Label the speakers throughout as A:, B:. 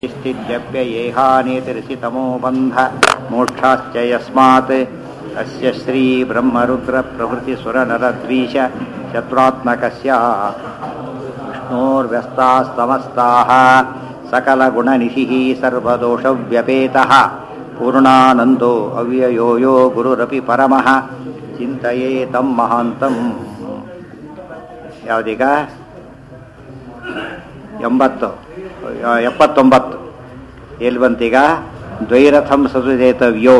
A: स्थित्यप्ययेहानेतिरसितमो बन्ध मोक्षाश्च यस्मात् अस्य श्रीब्रह्मरुद्रप्रभृतिसुरनरद्वीष शत्रुत्मकस्य विष्णोर्व्यस्तास्तमस्ताः सकलगुणनिधिः सर्वदोषव्यपेतः पूर्णानन्दो अव्ययो यो गुरुरपि परमः ಚಿಂತೆಯೇ ತಂ ಮಹಾಂತಂ ಯಾವುದೀಗ ಎಂಬತ್ತು ಎಪ್ಪತ್ತೊಂಬತ್ತು ಎಲ್ಲಿ ಬಂತೀಗ ದ್ವೈರಥಂ ಸದುಜೇತವ್ಯೋ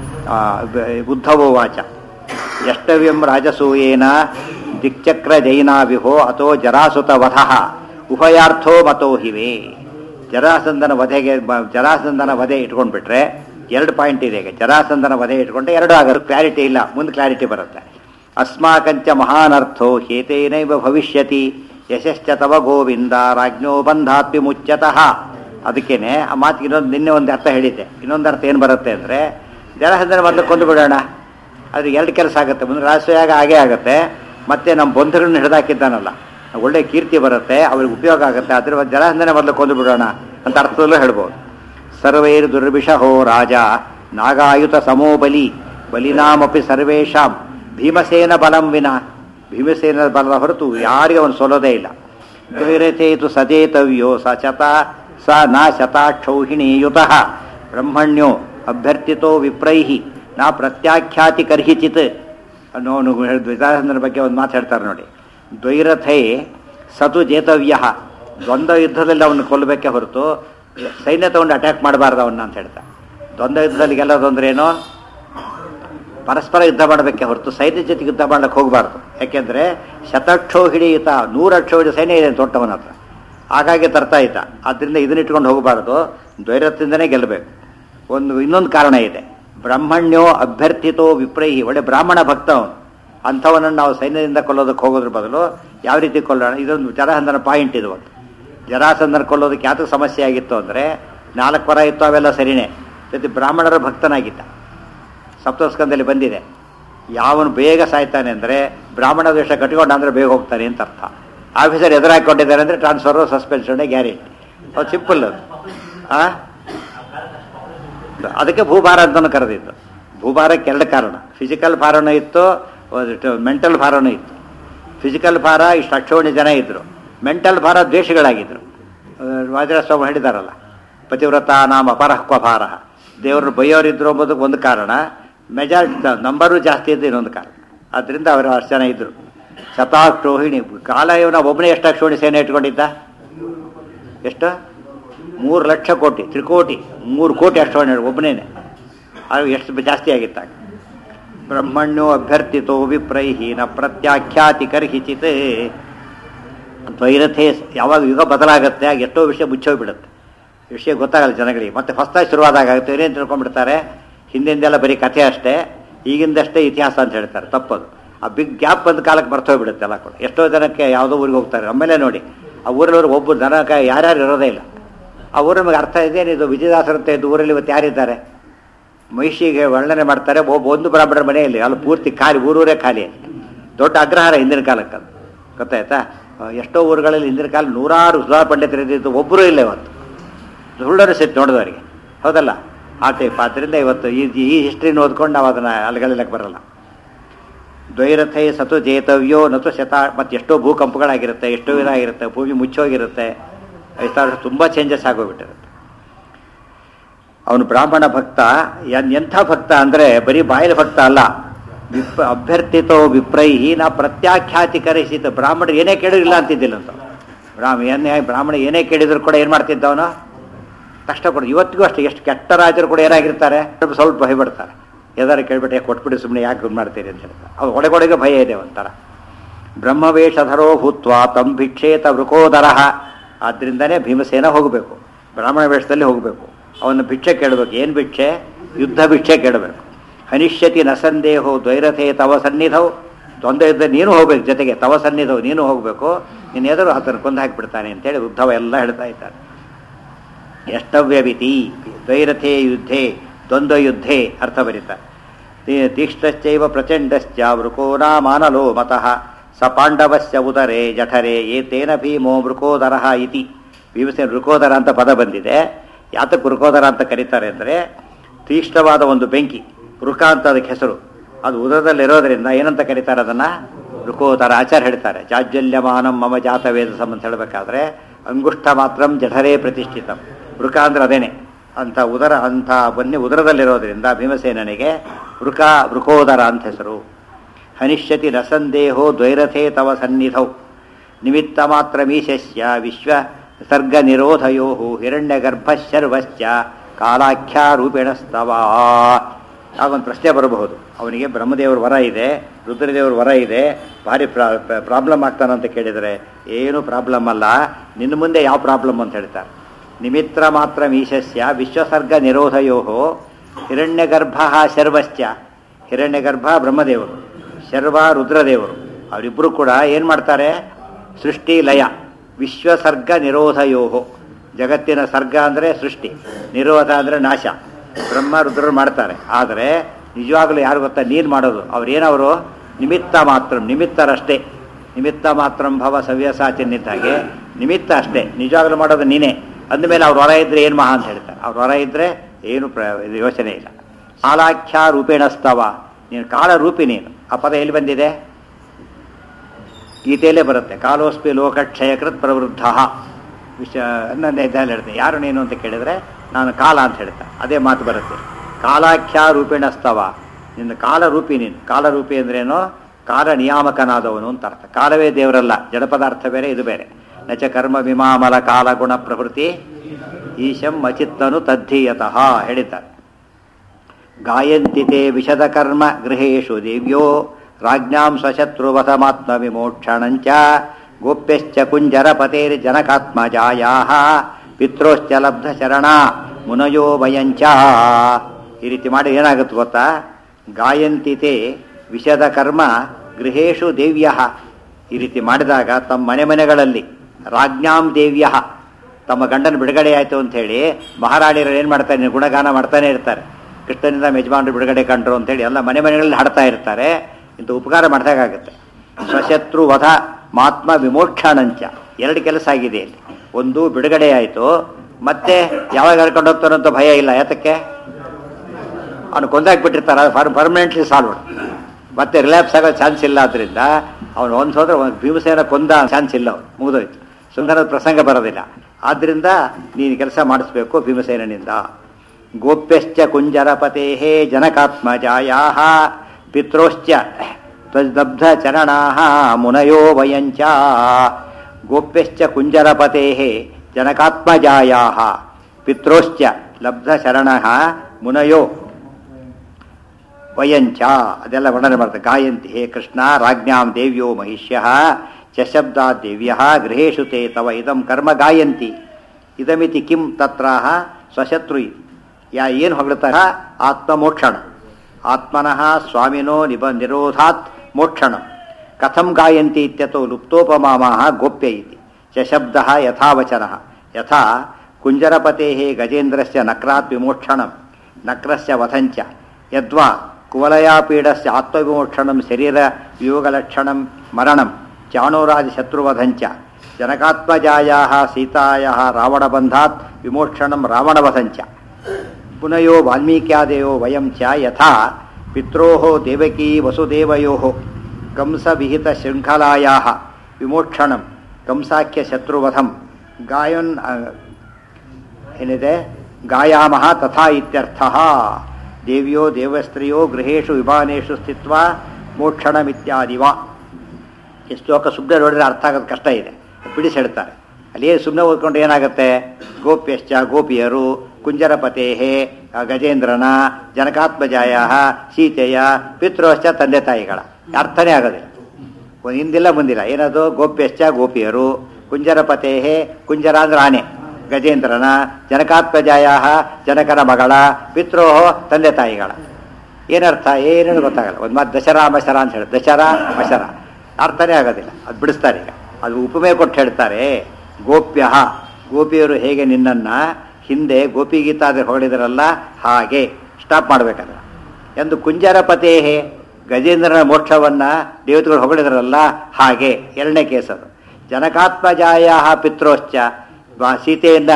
A: ಉದ್ಧವೋ ವಾಚ ಯಷ್ಟವ್ಯಂ ರಾಜಸೂಯೇನ ದಿಕ್ಚಕ್ರ ಜೈನಾವಿಹೋ ಅಥೋ ಜರಾಸುತ ವಧಃ ಉಭಯಾರ್ಥೋ ಮತೋ ಹಿವೆ ಜರಾಸಂದನ ವಧೆಗೆ ಜರಾಸಂದನ ವಧೆ ಇಟ್ಕೊಂಡ್ಬಿಟ್ರೆ ಎರಡು ಪಾಯಿಂಟ್ ಇದೆ ಈಗ ಜರಾಸಂದನ ವಧೆ ಇಟ್ಕೊಂಡ್ರೆ ಎರಡು ಆಗೋದು ಕ್ಲಾರಿಟಿ ಇಲ್ಲ ಮುಂದೆ ಕ್ಲಾರಿಟಿ ಬರುತ್ತೆ ಅಸ್ಮಾಕಂಚ ಮಹಾನರ್ಥೋ ಹೇತೇನೈವ ಭವಿಷ್ಯತಿ ಯಶಶ್ಚ ತವ ಗೋವಿಂದ ರಾಜ್ಞೋ ಬಂಧಾತ್ಮಿ ಮುಚ್ಚತಃ ಅದಕ್ಕೇನೆ ಆ ಮಾತಿಗೆ ಇನ್ನೊಂದು ನಿನ್ನೆ ಒಂದು ಅರ್ಥ ಹೇಳಿದ್ದೆ ಇನ್ನೊಂದು ಅರ್ಥ ಏನು ಬರುತ್ತೆ ಅಂದರೆ ಜರಾಸಂದನ ಮೊದಲು ಕೊಂದು ಬಿಡೋಣ ಅದು ಎರಡು ಕೆಲಸ ಆಗುತ್ತೆ ಮುಂದೆ ರಾಷ್ಟ್ರೀಯಾಗ ಹಾಗೇ ಆಗುತ್ತೆ ಮತ್ತೆ ನಮ್ಮ ಬಂಧುಗಳನ್ನ ಹಿಡಿದಾಕಿದ್ದಾನಲ್ಲ ಒಳ್ಳೆ ಕೀರ್ತಿ ಬರುತ್ತೆ ಅವ್ರಿಗೆ ಉಪಯೋಗ ಆಗುತ್ತೆ ಅದ್ರ ಜರಾಸಂದನ ಮೊದಲು ಕೊಂದು ಬಿಡೋಣ ಅಂತ ಅರ್ಥದಲ್ಲೂ ಹೇಳ್ಬೋದು ಸರ್ವೈರ್ ದುರ್ವಿಷಹೋ ರಾಜ ನಾಗಾಯುತ ಸಮೋ ಬಲಿ ಬಲಿನಾಮಪಿ ಸರ್ವೇಶಾಂ ಭೀಮಸೇನ ಬಲಂ ವಿನ ಭೀಮಸೇನ ಬಲದ ಹೊರತು ಯಾರಿಗೆ ಅವನು ಸೋಲೋದೇ ಇಲ್ಲ ದ್ವೈರಥೇತು ಸದೇತವ್ಯೋ ಸ ಚತ ಸ ನ ಶತಾಕ್ಷೌಹಿಣೀಯುತಃ ಬ್ರಹ್ಮಣ್ಯೋ ಅಭ್ಯರ್ಥಿತೋ ವಿಪ್ರೈಹಿ ನಾ ಪ್ರತ್ಯಾಖ್ಯಾತಿ ಕರ್ಹಿಚಿತ್ ಅನ್ನೋನು ದ್ವಿತಾಸಂದ್ರ ಬಗ್ಗೆ ಒಂದು ಮಾತಾಡ್ತಾರೆ ನೋಡಿ ದ್ವೈರಥೇ ಸತು ಜೇತವ್ಯ ದ್ವಂದ್ವ ಯುದ್ಧದಲ್ಲಿ ಅವನು ಕೊಲ್ಲಬೇಕೆ ಹೊರತು ಸೈನ್ಯ ತಗೊಂಡು ಅಟ್ಯಾಕ್ ಮಾಡಬಾರ್ದು ಅವನ್ನ ಅಂತ ಹೇಳ್ತಾ ದ್ವಂದ್ವ ಯುದ್ಧದಲ್ಲಿ ಗೆಲ್ಲೋದಂದ್ರೆ ಏನು ಪರಸ್ಪರ ಯುದ್ಧ ಮಾಡಬೇಕೆ ಹೊರತು ಸೈನ್ಯ ಜೊತೆಗೆ ಯುದ್ಧ ಮಾಡಕ್ಕೆ ಹೋಗಬಾರ್ದು ಯಾಕೆಂದ್ರೆ ಶತಕ್ಷೋ ಹಿಡಿಯುತ್ತ ನೂರಕ್ಷೋ ಹಿಡಿದ ಸೈನ್ಯ ಇದೆ ತೊಟ್ಟವನ ಹತ್ರ ಹಾಗಾಗಿ ತರ್ತಾ ಇದ್ದ ಆದ್ದರಿಂದ ಇದನ್ನ ಇಟ್ಕೊಂಡು ಹೋಗಬಾರ್ದು ದ್ವೈರತ್ದಿಂದನೇ ಗೆಲ್ಲಬೇಕು ಒಂದು ಇನ್ನೊಂದು ಕಾರಣ ಇದೆ ಬ್ರಹ್ಮಣ್ಯೋ ಅಭ್ಯರ್ಥಿತೋ ವಿಪ್ರಹಿ ಒಳ್ಳೆ ಬ್ರಾಹ್ಮಣ ಭಕ್ತ ಅವನು ಅಂಥವನನ್ನು ನಾವು ಸೈನ್ಯದಿಂದ ಕೊಲ್ಲೋದಕ್ಕೆ ಹೋಗೋದ್ರ ಬದಲು ಯಾವ ರೀತಿ ಕೊಲ್ಲೋಣ ಇದೊಂದು ಜರಾಸಂದನ ಪಾಯಿಂಟ್ ಇದು ಒಂದು ಜರಾಸಂದನ ಕೊಲ್ಲೋದಕ್ಕೆ ಯಾತಕ್ಕೆ ಸಮಸ್ಯೆ ಆಗಿತ್ತು ಅಂದರೆ ನಾಲ್ಕು ವರ ಇತ್ತು ಅವೆಲ್ಲ ಸರಿನೇ ಜೊತೆ ಬ್ರಾಹ್ಮಣರ ಭಕ್ತನಾಗಿದ್ದ ಸಪ್ತಸ್ಕಂದಲ್ಲಿ ಬಂದಿದೆ ಯಾವನು ಬೇಗ ಸಾಯ್ತಾನೆ ಅಂದರೆ ಬ್ರಾಹ್ಮಣ ದ್ವೇಷ ಕಟ್ಕೊಂಡು ಅಂದರೆ ಬೇಗ ಹೋಗ್ತಾನೆ ಅಂತ ಅರ್ಥ ಆಫೀಸರ್ ಎದುರಾಕೊಂಡಿದ್ದಾರೆ ಅಂದರೆ ಟ್ರಾನ್ಸ್ಫರು ಸಸ್ಪೆನ್ಷನ್ ಗ್ಯಾರಂಟಿ ಅದು ಸಿಂಪಲ್ ಅದು ಆ ಅದಕ್ಕೆ ಭೂಭಾರ ಅಂತಲೂ ಕರೆದಿತ್ತು ಭೂಭಾರಕ್ಕೆ ಎರಡು ಕಾರಣ ಫಿಸಿಕಲ್ ಭಾರನೂ ಇತ್ತು ಮೆಂಟಲ್ ಭಾರನೂ ಇತ್ತು ಫಿಸಿಕಲ್ ಭಾರ ಇಷ್ಟು ಅಕ್ಷೋಣಿ ಜನ ಇದ್ದರು ಮೆಂಟಲ್ ಭಾರ ದ್ವೇಷಗಳಾಗಿದ್ದರು ವಾಜರಾಸ್ವಾಮಿ ಹೇಳಿದಾರಲ್ಲ ಪತಿವ್ರತ ನಾಮ ಅಪರಹ್ವ ಭಾರ ದೇವರು ಬೈಯೋರಿದ್ರು ಎಂಬುದಕ್ಕೆ ಒಂದು ಕಾರಣ ಮೆಜಾರಿಟಿ ನಂಬರು ಜಾಸ್ತಿ ಇದ್ದು ಇನ್ನೊಂದು ಕಾರಣ ಆದ್ದರಿಂದ ಅವರು ಅಷ್ಟು ಜನ ಇದ್ದರು ಶತಾಕ್ಷೋಹಿಣಿ ಕಾಲ ಇವನ ಒಬ್ಬನೇ ಎಷ್ಟು ಅಕ್ಷೋಣಿ ಸೇನೆ ಇಟ್ಕೊಂಡಿದ್ದ ಎಷ್ಟು ಮೂರು ಲಕ್ಷ ಕೋಟಿ ತ್ರಿಕೋಟಿ ಮೂರು ಕೋಟಿ ಅಕ್ಷೋಣಿ ಒಬ್ಬನೇನೆ ಅದು ಎಷ್ಟು ಜಾಸ್ತಿ ಆಗಿತ್ತಾಗ ಬ್ರಹ್ಮಣ್ಯೋ ಅಭ್ಯರ್ಥಿತೋ ವಿಪ್ರೈಹೀನ ಪ್ರತ್ಯಾಖ್ಯಾತಿ ಕರ್ಹಿಚಿತ್ ದ್ವೈರಥೇ ಯಾವಾಗ ಯುಗ ಬದಲಾಗುತ್ತೆ ಆಗ ಎಷ್ಟೋ ವಿಷಯ ಮುಚ್ಚೋಗ್ಬಿಡುತ್ತೆ ವಿಷಯ ಗೊತ್ತಾಗಲ್ಲ ಜನಗಳಿಗೆ ಮತ್ತೆ ಹೊಸದಾಗಿ ಶುರುವಾದಾಗ ಆಗುತ್ತೆ ಏನೇನು ತಿಳ್ಕೊಂಡ್ಬಿಡ್ತಾರೆ ಹಿಂದಿಂದೆಲ್ಲ ಬರೀ ಕಥೆ ಅಷ್ಟೇ ಈಗಿಂದಷ್ಟೇ ಇತಿಹಾಸ ಅಂತ ಹೇಳ್ತಾರೆ ತಪ್ಪದು ಆ ಬಿಗ್ ಗ್ಯಾಪ್ ಬಂದ ಕಾಲಕ್ಕೆ ಬರ್ತೋಗ್ಬಿಡುತ್ತೆ ಎಲ್ಲ ಕೂಡ ಎಷ್ಟೋ ಜನಕ್ಕೆ ಯಾವುದೋ ಊರಿಗೆ ಹೋಗ್ತಾರೆ ಆಮೇಲೆ ನೋಡಿ ಆ ಊರಲ್ಲವ್ರಿಗೆ ಒಬ್ಬರು ಜನಕ್ಕೆ ಯಾರ್ಯಾರು ಇರೋದೇ ಇಲ್ಲ ಆ ಊರ ನಮಗೆ ಅರ್ಥ ಇದೆ ಇದು ವಿಜಯದಾಸರಂತೆ ಇದ್ದು ಊರಲ್ಲಿ ಇವತ್ತು ಯಾರಿದ್ದಾರೆ ಮಹಿಷಿಗೆ ವರ್ಣನೆ ಮಾಡ್ತಾರೆ ಒಬ್ಬ ಒಂದು ಬ್ರಾಹ್ಮಣರ ಮನೆಯಲ್ಲಿ ಅಲ್ಲಿ ಪೂರ್ತಿ ಖಾಲಿ ಊರೂರೇ ಖಾಲಿ ದೊಡ್ಡ ಅಗ್ರಹಾರ ಹಿಂದಿನ ಕಾಲಕ್ಕೆ ಅದು ಗೊತ್ತಾಯ್ತಾ ಎಷ್ಟೋ ಊರುಗಳಲ್ಲಿ ಹಿಂದಿನ ಕಾಲ ನೂರಾರು ಸುಧಾ ಪಂಡಿತರಿದ್ದು ಒಬ್ಬರೂ ಇಲ್ಲ ಇವತ್ತು ಸುಳ್ಳರು ಸಿಟ್ಟು ನೋಡಿದವರಿಗೆ ಹೌದಲ್ಲ ಆ ಟೈಪ್ ಆದ್ದರಿಂದ ಇವತ್ತು ಈ ಈ ಹಿಸ್ಟ್ರಿನ ಓದ್ಕೊಂಡು ನಾವು ಅದನ್ನು ಅಲ್ಲಿಗಳಿಲ್ಲಕ್ಕೆ ಬರಲ್ಲ ದ್ವೈರಥೈ ಸತು ಜೇತವ್ಯೋ ನತು ಶತ ಮತ್ತು ಎಷ್ಟೋ ಭೂಕಂಪಗಳಾಗಿರುತ್ತೆ ಎಷ್ಟೋ ಇದಾಗಿರುತ್ತೆ ಭೂಮಿ ಮುಚ್ಚೋಗಿರುತ್ತೆ ಐದು ತುಂಬ ಚೇಂಜಸ್ ಆಗೋಗ್ಬಿಟ್ಟಿರುತ್ತೆ ಅವನು ಬ್ರಾಹ್ಮಣ ಭಕ್ತ ಎಂಥ ಭಕ್ತ ಅಂದರೆ ಬರೀ ಬಾಯಿಲ ಭಕ್ತ ಅಲ್ಲ ವಿಪ್ ಅಭ್ಯರ್ಥಿತೋ ವಿಪ್ರೈಹಿ ನಾ ಪ್ರತ್ಯಾಖ್ಯಾತಿ ಕರೆಸಿತ ಬ್ರಾಹ್ಮಣರು ಏನೇ ಕೇಳಿಲ್ಲ ಅಂತಿದ್ದಿಲ್ಲ ಅಂತ ಬ್ರಾಹ್ಮ ಏನೇ ಬ್ರಾಹ್ಮಣ ಏನೇ ಕೇಳಿದ್ರು ಕೂಡ ಏನು ಮಾಡ್ತಿದ್ದವನು ಕಷ್ಟ ಕೊಡ ಇವತ್ತಿಗೂ ಅಷ್ಟೇ ಎಷ್ಟು ಕೆಟ್ಟ ರಾಜರು ಕೂಡ ಏನಾಗಿರ್ತಾರೆ ಸ್ವಲ್ಪ ಭಯಪಡ್ತಾರೆ ಯಾವ್ದಾರು ಕೇಳ್ಬಿಟ್ಟೆ ಕೊಟ್ಬಿಡಿ ಸುಮ್ಮನೆ ಯಾಕೆ ಇದು ಮಾಡ್ತೀರಿ ಅಂತ ಹೇಳ್ತಾರೆ ಅವ್ರು ಒಳಗೊಳಗೆ ಭಯ ಇದೆ ಒಂಥರ ಬ್ರಹ್ಮವೇಷಧರೋ ಭೂತ್ವ ತಂ ಭಿಕ್ಷೇತ ವೃಕೋದರ ಆದ್ದರಿಂದನೇ ಭೀಮಸೇನ ಹೋಗಬೇಕು ಬ್ರಾಹ್ಮಣ ವೇಷದಲ್ಲಿ ಹೋಗಬೇಕು ಅವನು ಭಿಕ್ಷೆ ಕೇಳಬೇಕು ಏನು ಭಿಕ್ಷೆ ಯುದ್ಧ ಭಿಕ್ಷೆ ಕೇಳಬೇಕು ಹನಿಷ್ಯತಿ ನ ಸಂದೇಹೋ ದ್ವೈರಥೇ ತವ ಸನ್ನಿಧವು ದ್ವಂದ್ವ ಯುದ್ಧ ನೀನು ಹೋಗ್ಬೇಕು ಜೊತೆಗೆ ತವ ಸನ್ನಿಧವು ನೀನು ಹೋಗಬೇಕು ನೀನು ಎದುರು ಆತನ ಕೊಂದು ಹಾಕಿಬಿಡ್ತಾನೆ ಅಂತೇಳಿ ಉದ್ಧವ ಎಲ್ಲ ಹೇಳ್ತಾ ಇದ್ದಾರೆ ಎಷ್ಟವ್ಯವಿತಿ ದ್ವೈರಥೇ ಯುದ್ಧೇ ದ್ವಂದ್ವ ಯುದ್ಧೇ ಅರ್ಥ ಬರೀತಾರೆ ತೀಕ್ಷ್ಣಶ್ಚೈವ ಪ್ರಚಂಡಶ್ಚ ವೃಕೋನಾಮಾನಲೋ ಮತಃ ಸ ಪಾಂಡವಸ್ಯ ಉದರೇ ಜಠರೆ ಏತೇನ ಭೀಮೋ ಮೃಕೋದರ ಇತಿ ಭೀಮಸೇನ ಮೃಕೋದರ ಅಂತ ಪದ ಬಂದಿದೆ ಯಾತಕ್ಕೆ ವೃಕೋದರ ಅಂತ ಕರೀತಾರೆ ಅಂದರೆ ತೀಕ್ಷ್ಣವಾದ ಒಂದು ಬೆಂಕಿ ವೃಕ ಅಂತ ಅದಕ್ಕೆ ಹೆಸರು ಅದು ಉದರದಲ್ಲಿರೋದ್ರಿಂದ ಏನಂತ ಕರೀತಾರೆ ಅದನ್ನು ವೃಕೋದರ ಆಚಾರ ಹೇಳ್ತಾರೆ ಜಾಜ್ವಲ್ಯಮಾನಂ ಮಮ ಜಾತ ವೇದ ಸಂಬಂಧ ಹೇಳಬೇಕಾದ್ರೆ ಅಂಗುಷ್ಠ ಮಾತ್ರಂ ಜಠರೇ ಪ್ರತಿಷ್ಠಿತಂ ವೃಕ ಅಂದ್ರೆ ಅದೇನೆ ಅಂತ ಉದರ ಅಂಥ ಬನ್ನಿ ಉದರದಲ್ಲಿರೋದ್ರಿಂದ ಭೀಮಸೇನನಿಗೆ ವೃಕ ವೃಕೋದರ ಅಂತ ಹೆಸರು ಹನಿಷ್ಯತಿ ರಸಂದೇಹೋ ದ್ವೈರಥೇ ತವ ಸನ್ನಿಧೌ ನಿಮಿತ್ತ ಮಾತ್ರ ಮೀಶಸ್ಯ ವಿಶ್ವ ಸರ್ಗ ನಿರೋಧಯೋ ಹಿರಣ್ಯಗರ್ಭಶರ್ವಶ್ಚ ಕಾಲಾಖ್ಯಾರೂಪೇಣಸ್ತವ ಆಗೊಂದು ಪ್ರಶ್ನೆ ಬರಬಹುದು ಅವನಿಗೆ ಬ್ರಹ್ಮದೇವ್ರ ವರ ಇದೆ ರುದ್ರದೇವ್ರ ವರ ಇದೆ ಭಾರಿ ಪ್ರಾಬ್ಲಮ್ ಆಗ್ತಾನಂತ ಕೇಳಿದರೆ ಏನು ಪ್ರಾಬ್ಲಮ್ ಅಲ್ಲ ನಿನ್ನ ಮುಂದೆ ಯಾವ ಪ್ರಾಬ್ಲಮ್ ಅಂತ ಹೇಳ್ತಾರೆ ನಿಮಿತ್ರ ಮಾತ್ರ ಮೀಶಸ್ಯ ವಿಶ್ವಸರ್ಗ ನಿರೋಧಯೋ ಹಿರಣ್ಯಗರ್ಭ ಶರ್ವಶ್ಚ ಹಿರಣ್ಯಗರ್ಭ ಬ್ರಹ್ಮದೇವರು ಶರ್ವ ರುದ್ರದೇವರು ಅವರಿಬ್ಬರು ಕೂಡ ಏನು ಮಾಡ್ತಾರೆ ಸೃಷ್ಟಿ ಲಯ ವಿಶ್ವಸರ್ಗ ನಿರೋಧಯೋಹೋ ಜಗತ್ತಿನ ಸರ್ಗ ಅಂದರೆ ಸೃಷ್ಟಿ ನಿರೋಧ ಅಂದರೆ ನಾಶ ಬ್ರಹ್ಮ ರುದ್ರರು ಮಾಡ್ತಾರೆ ಆದರೆ ನಿಜವಾಗಲೂ ಯಾರು ಗೊತ್ತಾ ನೀನು ಮಾಡೋದು ಅವ್ರೇನವರು ನಿಮಿತ್ತ ಮಾತ್ರ ನಿಮಿತ್ತರಷ್ಟೇ ನಿಮಿತ್ತ ಮಾತ್ರ ಭವ ಸವ್ಯಸಾಚಿನಿದ್ದ ಹಾಗೆ ನಿಮಿತ್ತ ಅಷ್ಟೇ ನಿಜವಾಗ್ಲೂ ಮಾಡೋದು ನೀನೇ ಅಂದಮೇಲೆ ಅವ್ರ ಹೊರ ಇದ್ರೆ ಏನು ಮಹಾ ಅಂತ ಹೇಳ್ತಾರೆ ಅವ್ರ ಹೊರ ಇದ್ರೆ ಏನು ಪ್ರ ಇದು ಯೋಚನೆ ಇಲ್ಲ ಕಾಲಾಖ್ಯ ರೂಪೇಣಸ್ತವ ನೀನು ಕಾಲ ರೂಪಿ ನೀನು ಆ ಪದ ಎಲ್ಲಿ ಬಂದಿದೆ ಗೀತೆಯಲ್ಲೇ ಬರುತ್ತೆ ಕಾಲೋಸ್ಪಿ ಲೋಕಕ್ಷಯಕೃತ್ ಪ್ರವೃದ್ಧ ವಿಷ ಅನ್ನೊಂದು ಇದ್ದಲ್ಲಿ ಹೇಳ್ತೆ ಯಾರು ನೀನು ಅಂತ ಕೇಳಿದ್ರೆ ನಾನು ಕಾಲ ಅಂತ ಹೇಳ್ತಾ ಅದೇ ಮಾತು ಬರುತ್ತೆ ಕಾಲಾಖ್ಯ ರೂಪೇಣಸ್ತವ ನಿನ್ನ ಕಾಲರೂಪಿ ನೀನು ಕಾಲರೂಪಿ ಅಂದ್ರೇನು ಕಾಲ ನಿಯಾಮಕನಾದವನು ಅಂತ ಅರ್ಥ ಕಾಲವೇ ದೇವರಲ್ಲ ಜಡ ಪದಾರ್ಥ ಬೇರೆ ಇದು ಬೇರೆ ನಚ ಕರ್ಮ ವಿಮಾಮಲ ಕಾಲ ಗುಣ ಪ್ರವೃತ್ತಿ ಈಶಂ ಅಚಿತ್ತನು ತದ್ಧೀಯತಃ ಹೇಳಿದ್ದಾರೆ ಗಾಯಂತಿ ತೇ ವಿಶದ ಕರ್ಮ ಗೃಹೇಶು ದೇವ್ಯೋ ರಾಜ್ಞಾಂ ಸ್ವಶತ್ರುವಸಮಾತ್ಮ ವಿಮೋಕ್ಷಣಂಚ ಗೋಪ್ಯಶ್ಚ ಕುಂಜರಪತೇರ್ಜನಕಾತ್ಮಜಾಯಾ ಪಿತ್ರೋಶ್ಚ ಲಬ್ಧ ಶರಣ ಮುನಯೋ ಭಯಂಚ ಈ ರೀತಿ ಮಾಡಿ ಏನಾಗುತ್ತೆ ಗೊತ್ತಾ ಗಾಯಂತಿತೆ ವಿಷದ ಕರ್ಮ ಗೃಹೇಶು ದೇವ್ಯ ಈ ರೀತಿ ಮಾಡಿದಾಗ ತಮ್ಮ ಮನೆ ಮನೆಗಳಲ್ಲಿ ರಾಜ್ಞಾಂ ದೇವ್ಯ ತಮ್ಮ ಗಂಡನ ಬಿಡುಗಡೆ ಆಯಿತು ಅಂಥೇಳಿ ಮಹಾರಾಣಿಯರು ಏನು ಮಾಡ್ತಾರೆ ಗುಣಗಾನ ಮಾಡ್ತಾನೆ ಇರ್ತಾರೆ ಕೃಷ್ಣನಿಂದ ಯಜಮಾನರು ಬಿಡುಗಡೆ ಕಂಡ್ರು ಅಂತೇಳಿ ಎಲ್ಲ ಮನೆ ಮನೆಗಳಲ್ಲಿ ಹಾಡ್ತಾ ಇರ್ತಾರೆ ಇಂಥ ಉಪಕಾರ ಮಾಡಿದಾಗುತ್ತೆ ಸ್ವಶತ್ರು ವಧ ಮಾತ್ಮ ವಿಮೋಕ್ಷಾಣಂಚ ಎರಡು ಕೆಲಸ ಆಗಿದೆ ಇಲ್ಲಿ ಒಂದು ಬಿಡುಗಡೆ ಆಯಿತು ಮತ್ತೆ ಯಾವಾಗ ಕರ್ಕೊಂಡು ಹೋಗ್ತಾರೋ ಅಂತ ಭಯ ಇಲ್ಲ ಯಾತಕ್ಕೆ ಅವನು ಕೊಂದಾಕ್ಬಿಟ್ಟಿರ್ತಾರೆ ಫರ್ ಪರ್ಮನೆಂಟ್ಲಿ ಸಾಲ್ವ್ ಮತ್ತೆ ರಿಲ್ಯಾಪ್ಸ್ ಆಗೋ ಚಾನ್ಸ್ ಇಲ್ಲ ಆದ್ದರಿಂದ ಅವನು ಒಂದು ಹೋದ್ರೆ ಒಂದು ಭೀಮಸೇನ ಕೊಂದ ಚಾನ್ಸ್ ಇಲ್ಲ ಅವ್ನು ಮುಗಿದೋಯ್ತು ಸುಂದರದ ಪ್ರಸಂಗ ಬರೋದಿಲ್ಲ ಆದ್ದರಿಂದ ನೀನು ಕೆಲಸ ಮಾಡಿಸ್ಬೇಕು ಭೀಮಸೇನಿಂದ ಗೋಪ್ಯಶ್ಚ ಕುಂಜರಪತೆ ಜನಕಾತ್ಮಜಾಯಾ ಪಿತ್ರೋಶ್ಚ ತ್ವದಬ್ಧ ಚರಣಾ ಮುನಯೋ ವಯಂಚ ಗೋಪ್ಯಶ್ಚ ಕುಂಜರಪತೆ ಜನಕಾತ್ಮಜಾಯಾ ಪಿತ್ರೋಶ್ಚ ಲಬ್ಧ ಶರಣ ಮುನಯೋ ವಯಂಚ ಅದೆಲ್ಲ ವರ್ಣನೆ ಮಾಡ್ತಾರೆ ಗಾಯಂತಿ ಹೇ ಕೃಷ್ಣ ರಾಜ್ಞಾಂ ದೇವ್ಯೋ ಮಹಿಷ್ಯ ಚಶಬ್ದಾ ದೇವ್ಯ ಗೃಹೇಶು ತೇ ತವ ಇದಂ ಕರ್ಮ ಗಾಯಂತಿ ಇದಮಿತಿ ಕಿಂ ತತ್ರಾಹ ಸ್ವಶತ್ರು ಯಾ ಏನು ಹೊಗಳ್ತಾರ ಆತ್ಮಮೋಕ್ಷಣ ಆತ್ಮನಃ ಸ್ವಾಮಿನೋ ನಿಬ ನಿರೋಧಾತ್ ಮೋಕ್ಷಣ ಕಥಂ ಗಾಯಂತಿ ಇತ್ಯತೋ ಲುಪ್ತೋಪಮಾಮಃ ಗೋಪ್ಯ ಇತಿ ಚಶಬ್ದ ಯಥಾವಚನ ಯಥಾ ಕುಂಜರಪತೆ ಗಜೇಂದ್ರಸ್ಯ ನಕ್ರಾತ್ ವಿಮೋಕ್ಷಣಂ ನಕ್ರಸ್ಯ ವಧಂಚ ಯದ್ವಾ ಕುವಲಯಾಪೀಡಸ್ಯ ಆತ್ಮವಿಮೋಕ್ಷಣಂ ಶರೀರ ವಿಯೋಗಲಕ್ಷಣಂ ಮರಣಂ ಚಾಣೂರಾದಿ ಶತ್ರುವಧಂಚ ಜನಕಾತ್ಮಜಾಯಾ ಸೀತಾಯ ರಾವಣಬಂಧಾತ್ ವಿಮೋಕ್ಷಣಂ ರಾವಣವಧಂಚ ಪುನಯೋ ವಾಲ್ಮೀಕ್ಯಾದಯೋ ವಯಂ ಚ ಯಥಾ ಪಿತ್ರೋ ದೇವಕೀ ವಸುದೇವಯೋ ಕಂಸವಿಹಿತ ಶೃಂಖಲಾಯಾ ವಿಮೋಕ್ಷಣಂ ಕಂಸಾಖ್ಯ ಶತ್ರುವಧಂ ಗಾಯನ್ ಏನಿದೆ ಗಾಯಾಮಹ ತಥಾ ಇತ್ಯರ್ಥ ದೇವ್ಯೋ ದೇವಸ್ತ್ರೀಯೋ ಗೃಹೇಶು ವಿಮಾನೇಶು ಸ್ಥಿತ್ವ ಮೋಕ್ಷಣಮಿತ್ಯಾದಿವ ಈ ಶ್ಲೋಕ ಸುಮ್ಮನೆ ನೋಡಿದ್ರೆ ಅರ್ಥ ಆಗೋದು ಕಷ್ಟ ಇದೆ ಬಿಡಿಸಿ ಹೇಳ್ತಾರೆ ಅಲ್ಲಿ ಸುಮ್ಮನೆ ಓದ್ಕೊಂಡು ಏನಾಗುತ್ತೆ ಗೋಪ್ಯಶ್ಚ ಗೋಪಿಯರು ಕುಂಜರಪತೇಹೇ ಗಜೇಂದ್ರನ ಜನಕಾತ್ಮಜಾಯ ಸೀತೆಯ ಪಿತೃಶ್ಚ ತಂದೆ ತಾಯಿಗಳ ಅರ್ಥನೇ ಆಗೋದಿಲ್ಲ ಒಂದು ಹಿಂದಿಲ್ಲ ಮುಂದಿಲ್ಲ ಏನದು ಗೋಪ್ಯಶ್ಚ ಗೋಪಿಯರು ಕುಂಜರಪತೇಹೇ ಕುಂಜರ ಅಂದ್ರೆ ಆನೆ ಗಜೇಂದ್ರನ ಜನಕಾತ್ಮಜಾಯ ಜನಕನ ಮಗಳ ಪಿತೃ ತಂದೆ ತಾಯಿಗಳ ಏನರ್ಥ ಏನೇನು ಗೊತ್ತಾಗಲ್ಲ ಒಂದು ಮಾತು ದಶರಾ ಮಶರ ಅಂತ ಹೇಳಿ ದಶರಾ ಮಶರ ಅರ್ಥನೇ ಆಗೋದಿಲ್ಲ ಅದು ಬಿಡಿಸ್ತಾರೆ ಈಗ ಅದು ಉಪಮೆ ಕೊಟ್ಟು ಹೇಳ್ತಾರೆ ಗೋಪ್ಯ ಗೋಪಿಯರು ಹೇಗೆ ನಿನ್ನನ್ನು ಹಿಂದೆ ಗೋಪಿಗೀತಾದ್ರೆ ಹೊಗಳಿದ್ರಲ್ಲ ಹಾಗೆ ಸ್ಟಾಪ್ ಮಾಡಬೇಕಲ್ಲ ಎಂದು ಕುಂಜರಪತೇಹೇ ಗಜೇಂದ್ರನ ಮೋಕ್ಷವನ್ನು ದೇವತೆಗಳು ಹೊಗಳಿದ್ರಲ್ಲ ಹಾಗೆ ಎರಡನೇ ಕೇಸದು ಜನಕಾತ್ಮಜಾಯ ಪಿತ್ರೋಶ್ಚ ಬ- ಸೀತೆಯಿಂದ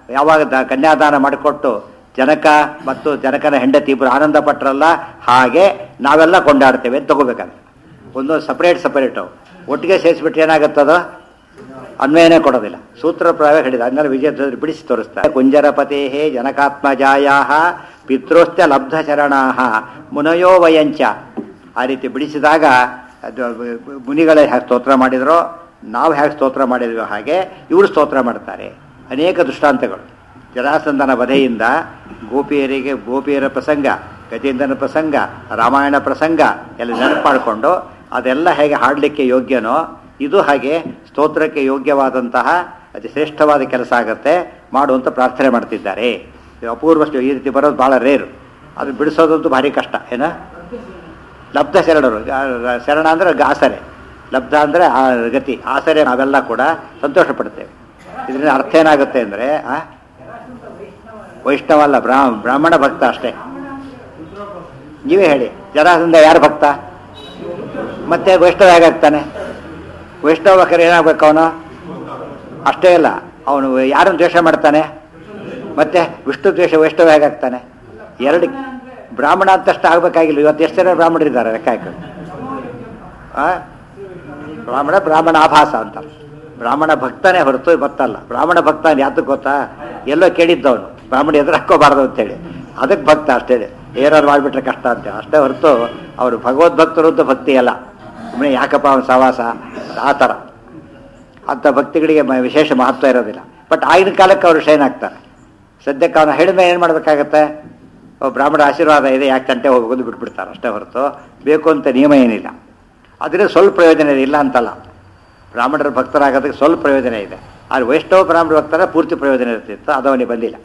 A: ಯಾವಾಗ ದ ಕನ್ಯಾದಾನ ಮಾಡಿಕೊಟ್ಟು ಜನಕ ಮತ್ತು ಜನಕನ ಹೆಂಡತಿ ಇಬ್ಬರು ಆನಂದ ಪಟ್ರಲ್ಲ ಹಾಗೆ ನಾವೆಲ್ಲ ಕೊಂಡಾಡ್ತೇವೆ ಅಂತ ತಗೋಬೇಕಾದ್ರೆ ಒಂದೊಂದು ಸಪ್ರೇಟ್ ಸಪ್ರೇಟು ಒಟ್ಟಿಗೆ ಸೇರಿಸ್ಬಿಟ್ರೆ ಏನಾಗುತ್ತದ ಅನ್ವಯನೇ ಕೊಡೋದಿಲ್ಲ ಸೂತ್ರ ಪ್ರಾಯ ಹೇಳಿದ ಅದನ್ನೆಲ್ಲ ವಿಜಯ ಬಿಡಿಸಿ ತೋರಿಸ್ತಾರೆ ಕುಂಜರಪತೆ ಜನಕಾತ್ಮಜಾಯ ಪಿತೃಶ್ಚ ಲಬ್ಧ ಚರಣಾ ಮುನಯೋ ವಯಂಚ ಆ ರೀತಿ ಬಿಡಿಸಿದಾಗ ಅದು ಮುನಿಗಳೇ ಹೇಗೆ ಸ್ತೋತ್ರ ಮಾಡಿದರೋ ನಾವು ಹೇಗೆ ಸ್ತೋತ್ರ ಮಾಡಿದ್ವೋ ಹಾಗೆ ಇವರು ಸ್ತೋತ್ರ ಮಾಡ್ತಾರೆ ಅನೇಕ ದೃಷ್ಟಾಂತಗಳು ಜರಾಸಂಧನ ವಧೆಯಿಂದ ಗೋಪಿಯರಿಗೆ ಗೋಪಿಯರ ಪ್ರಸಂಗ ಗಜೇಂದ್ರನ ಪ್ರಸಂಗ ರಾಮಾಯಣ ಪ್ರಸಂಗ ಎಲ್ಲ ನೆನಪು ಮಾಡಿಕೊಂಡು ಅದೆಲ್ಲ ಹೇಗೆ ಹಾಡಲಿಕ್ಕೆ ಯೋಗ್ಯನೋ ಇದು ಹಾಗೆ ಸ್ತೋತ್ರಕ್ಕೆ ಯೋಗ್ಯವಾದಂತಹ ಅತಿ ಶ್ರೇಷ್ಠವಾದ ಕೆಲಸ ಆಗುತ್ತೆ ಮಾಡುವಂತ ಪ್ರಾರ್ಥನೆ ಮಾಡ್ತಿದ್ದಾರೆ ಇದು ಅಪೂರ್ವ ಶ್ಲೋ- ಈ ರೀತಿ ಬರೋದು ಭಾಳ ರೇರು ಅದು ಬಿಡಿಸೋದಂತೂ ಭಾರಿ ಕಷ್ಟ ಏನ ಲಬ್ಧ ಶರಣರು ಗ- ಶರಣ ಅಂದ್ರೆ ಗ- ಆಸರೆ ಲಬ್ಧ ಅಂದ್ರೆ ಆ ಗತಿ ಆಸರೆ ನಾವೆಲ್ಲ ಕೂಡ ಸಂತೋಷ ಪಡ್ತೇವೆ ಇದರಿಂದ ಅರ್ಥ ಏನಾಗುತ್ತೆ ಅಂದ್ರೆ ಆ ವೈಷ್ಣವ ಅಲ್ಲ ಬ್ರಾ ಬ್ರಾಹ್ಮಣ ಭಕ್ತ ಅಷ್ಟೇ ನೀವೇ ಹೇಳಿ ಜರಾಸಂಧ ಯಾರು ಭಕ್ತ ಮತ್ತೆ ವೈಷ್ಣವ ಹೇಗಾಗ್ತಾನೆ ವೈಷ್ಣವ ಬೇಕಾದ್ರೆ ಏನಾಗ್ಬೇಕು ಅವನು ಅಷ್ಟೇ ಅಲ್ಲ ಅವನು ಯಾರನ್ನು ದ್ವೇಷ ಮಾಡ್ತಾನೆ ಮತ್ತೆ ವಿಷ್ಣು ದ್ವೇಷ ವೈಷ್ಣವ ಹೇಗಾಗ್ತಾನೆ ಎರಡು ಬ್ರಾಹ್ಮಣ ಅಂತಷ್ಟು ಆಗ್ಬೇಕಾಗಿಲ್ಲ ಇವತ್ತು ಎಷ್ಟು ಜನ ಬ್ರಾಹ್ಮಣರಿದ್ದಾರೆ ಲೆಕ್ಕ ಹಾಕೊಂಡು ಆ ಬ್ರಾಹ್ಮಣ ಬ್ರಾಹ್ಮಣ ಆಭಾಸ ಅಂತ ಬ್ರಾಹ್ಮಣ ಭಕ್ತನೇ ಹೊರತು ಭಕ್ತಲ್ಲ ಬ್ರಾಹ್ಮಣ ಭಕ್ತ ಯಾತಕ್ಕೆ ಗೊತ್ತಾ ಎಲ್ಲೋ ಕೇಳಿದ್ದವನು ಬ್ರಾಹ್ಮಣ ಎದುರು ಹಾಕೋಬಾರ್ದು ಅಂತೇಳಿ ಅದಕ್ಕೆ ಭಕ್ತ ಅಷ್ಟೇ ಏನಾದ್ರು ಮಾಡಿಬಿಟ್ರೆ ಕಷ್ಟ ಅಂತ ಅಷ್ಟೇ ಹೊರತು ಅವರು ಭಗವದ್ಭಕ್ತರು ಅಂತ ಭಕ್ತಿ ಅಲ್ಲ ಸುಮ್ಮನೆ ಯಾಕಪ್ಪ ಅವನ ಸವಾಸ ಆ ಥರ ಅಂಥ ಭಕ್ತಿಗಳಿಗೆ ಮ- ವಿಶೇಷ ಮಹತ್ವ ಇರೋದಿಲ್ಲ ಬಟ್ ಆಗಿನ ಕಾಲಕ್ಕೆ ಅವರು ಶೈನ್ ಆಗ್ತಾರೆ ಸದ್ಯಕ್ಕೆ ಅವನು ಹೇಳಿದ ಏನು ಮಾಡಬೇಕಾಗತ್ತೆ ಓ, ಬ್ರಾಹ್ಮಣ ಆಶೀರ್ವಾದ ಇದೆ ಯಾಕೆ ತಂಟೆ ಹೋಗೋದು ಬಿಟ್ಬಿಡ್ತಾರೆ ಅಷ್ಟೇ ಹೊರತು ಬೇಕು ಅಂತ ನಿಯಮ ಏನಿಲ್ಲ ಅದರಿಂದ ಸ್ವಲ್ಪ ಪ್ರಯೋಜನ ಇದೆ ಇಲ್ಲ ಅಂತಲ್ಲ ಬ್ರಾಹ್ಮಣರ ಭಕ್ತರಾಗೋದಕ್ಕೆ ಸ್ವಲ್ಪ ಪ್ರಯೋಜನ ಇದೆ ಆದರೆ ವೈಷ್ಣವ ಬ್ರಾಹ್ಮಣ ಭಕ್ತರ ಪೂರ್ತಿ ಪ್ರಯೋಜನ ಇರ್ತಿತ್ತು ಅದು ಅವನಿಗೆ ಬಂದಿಲ್ಲ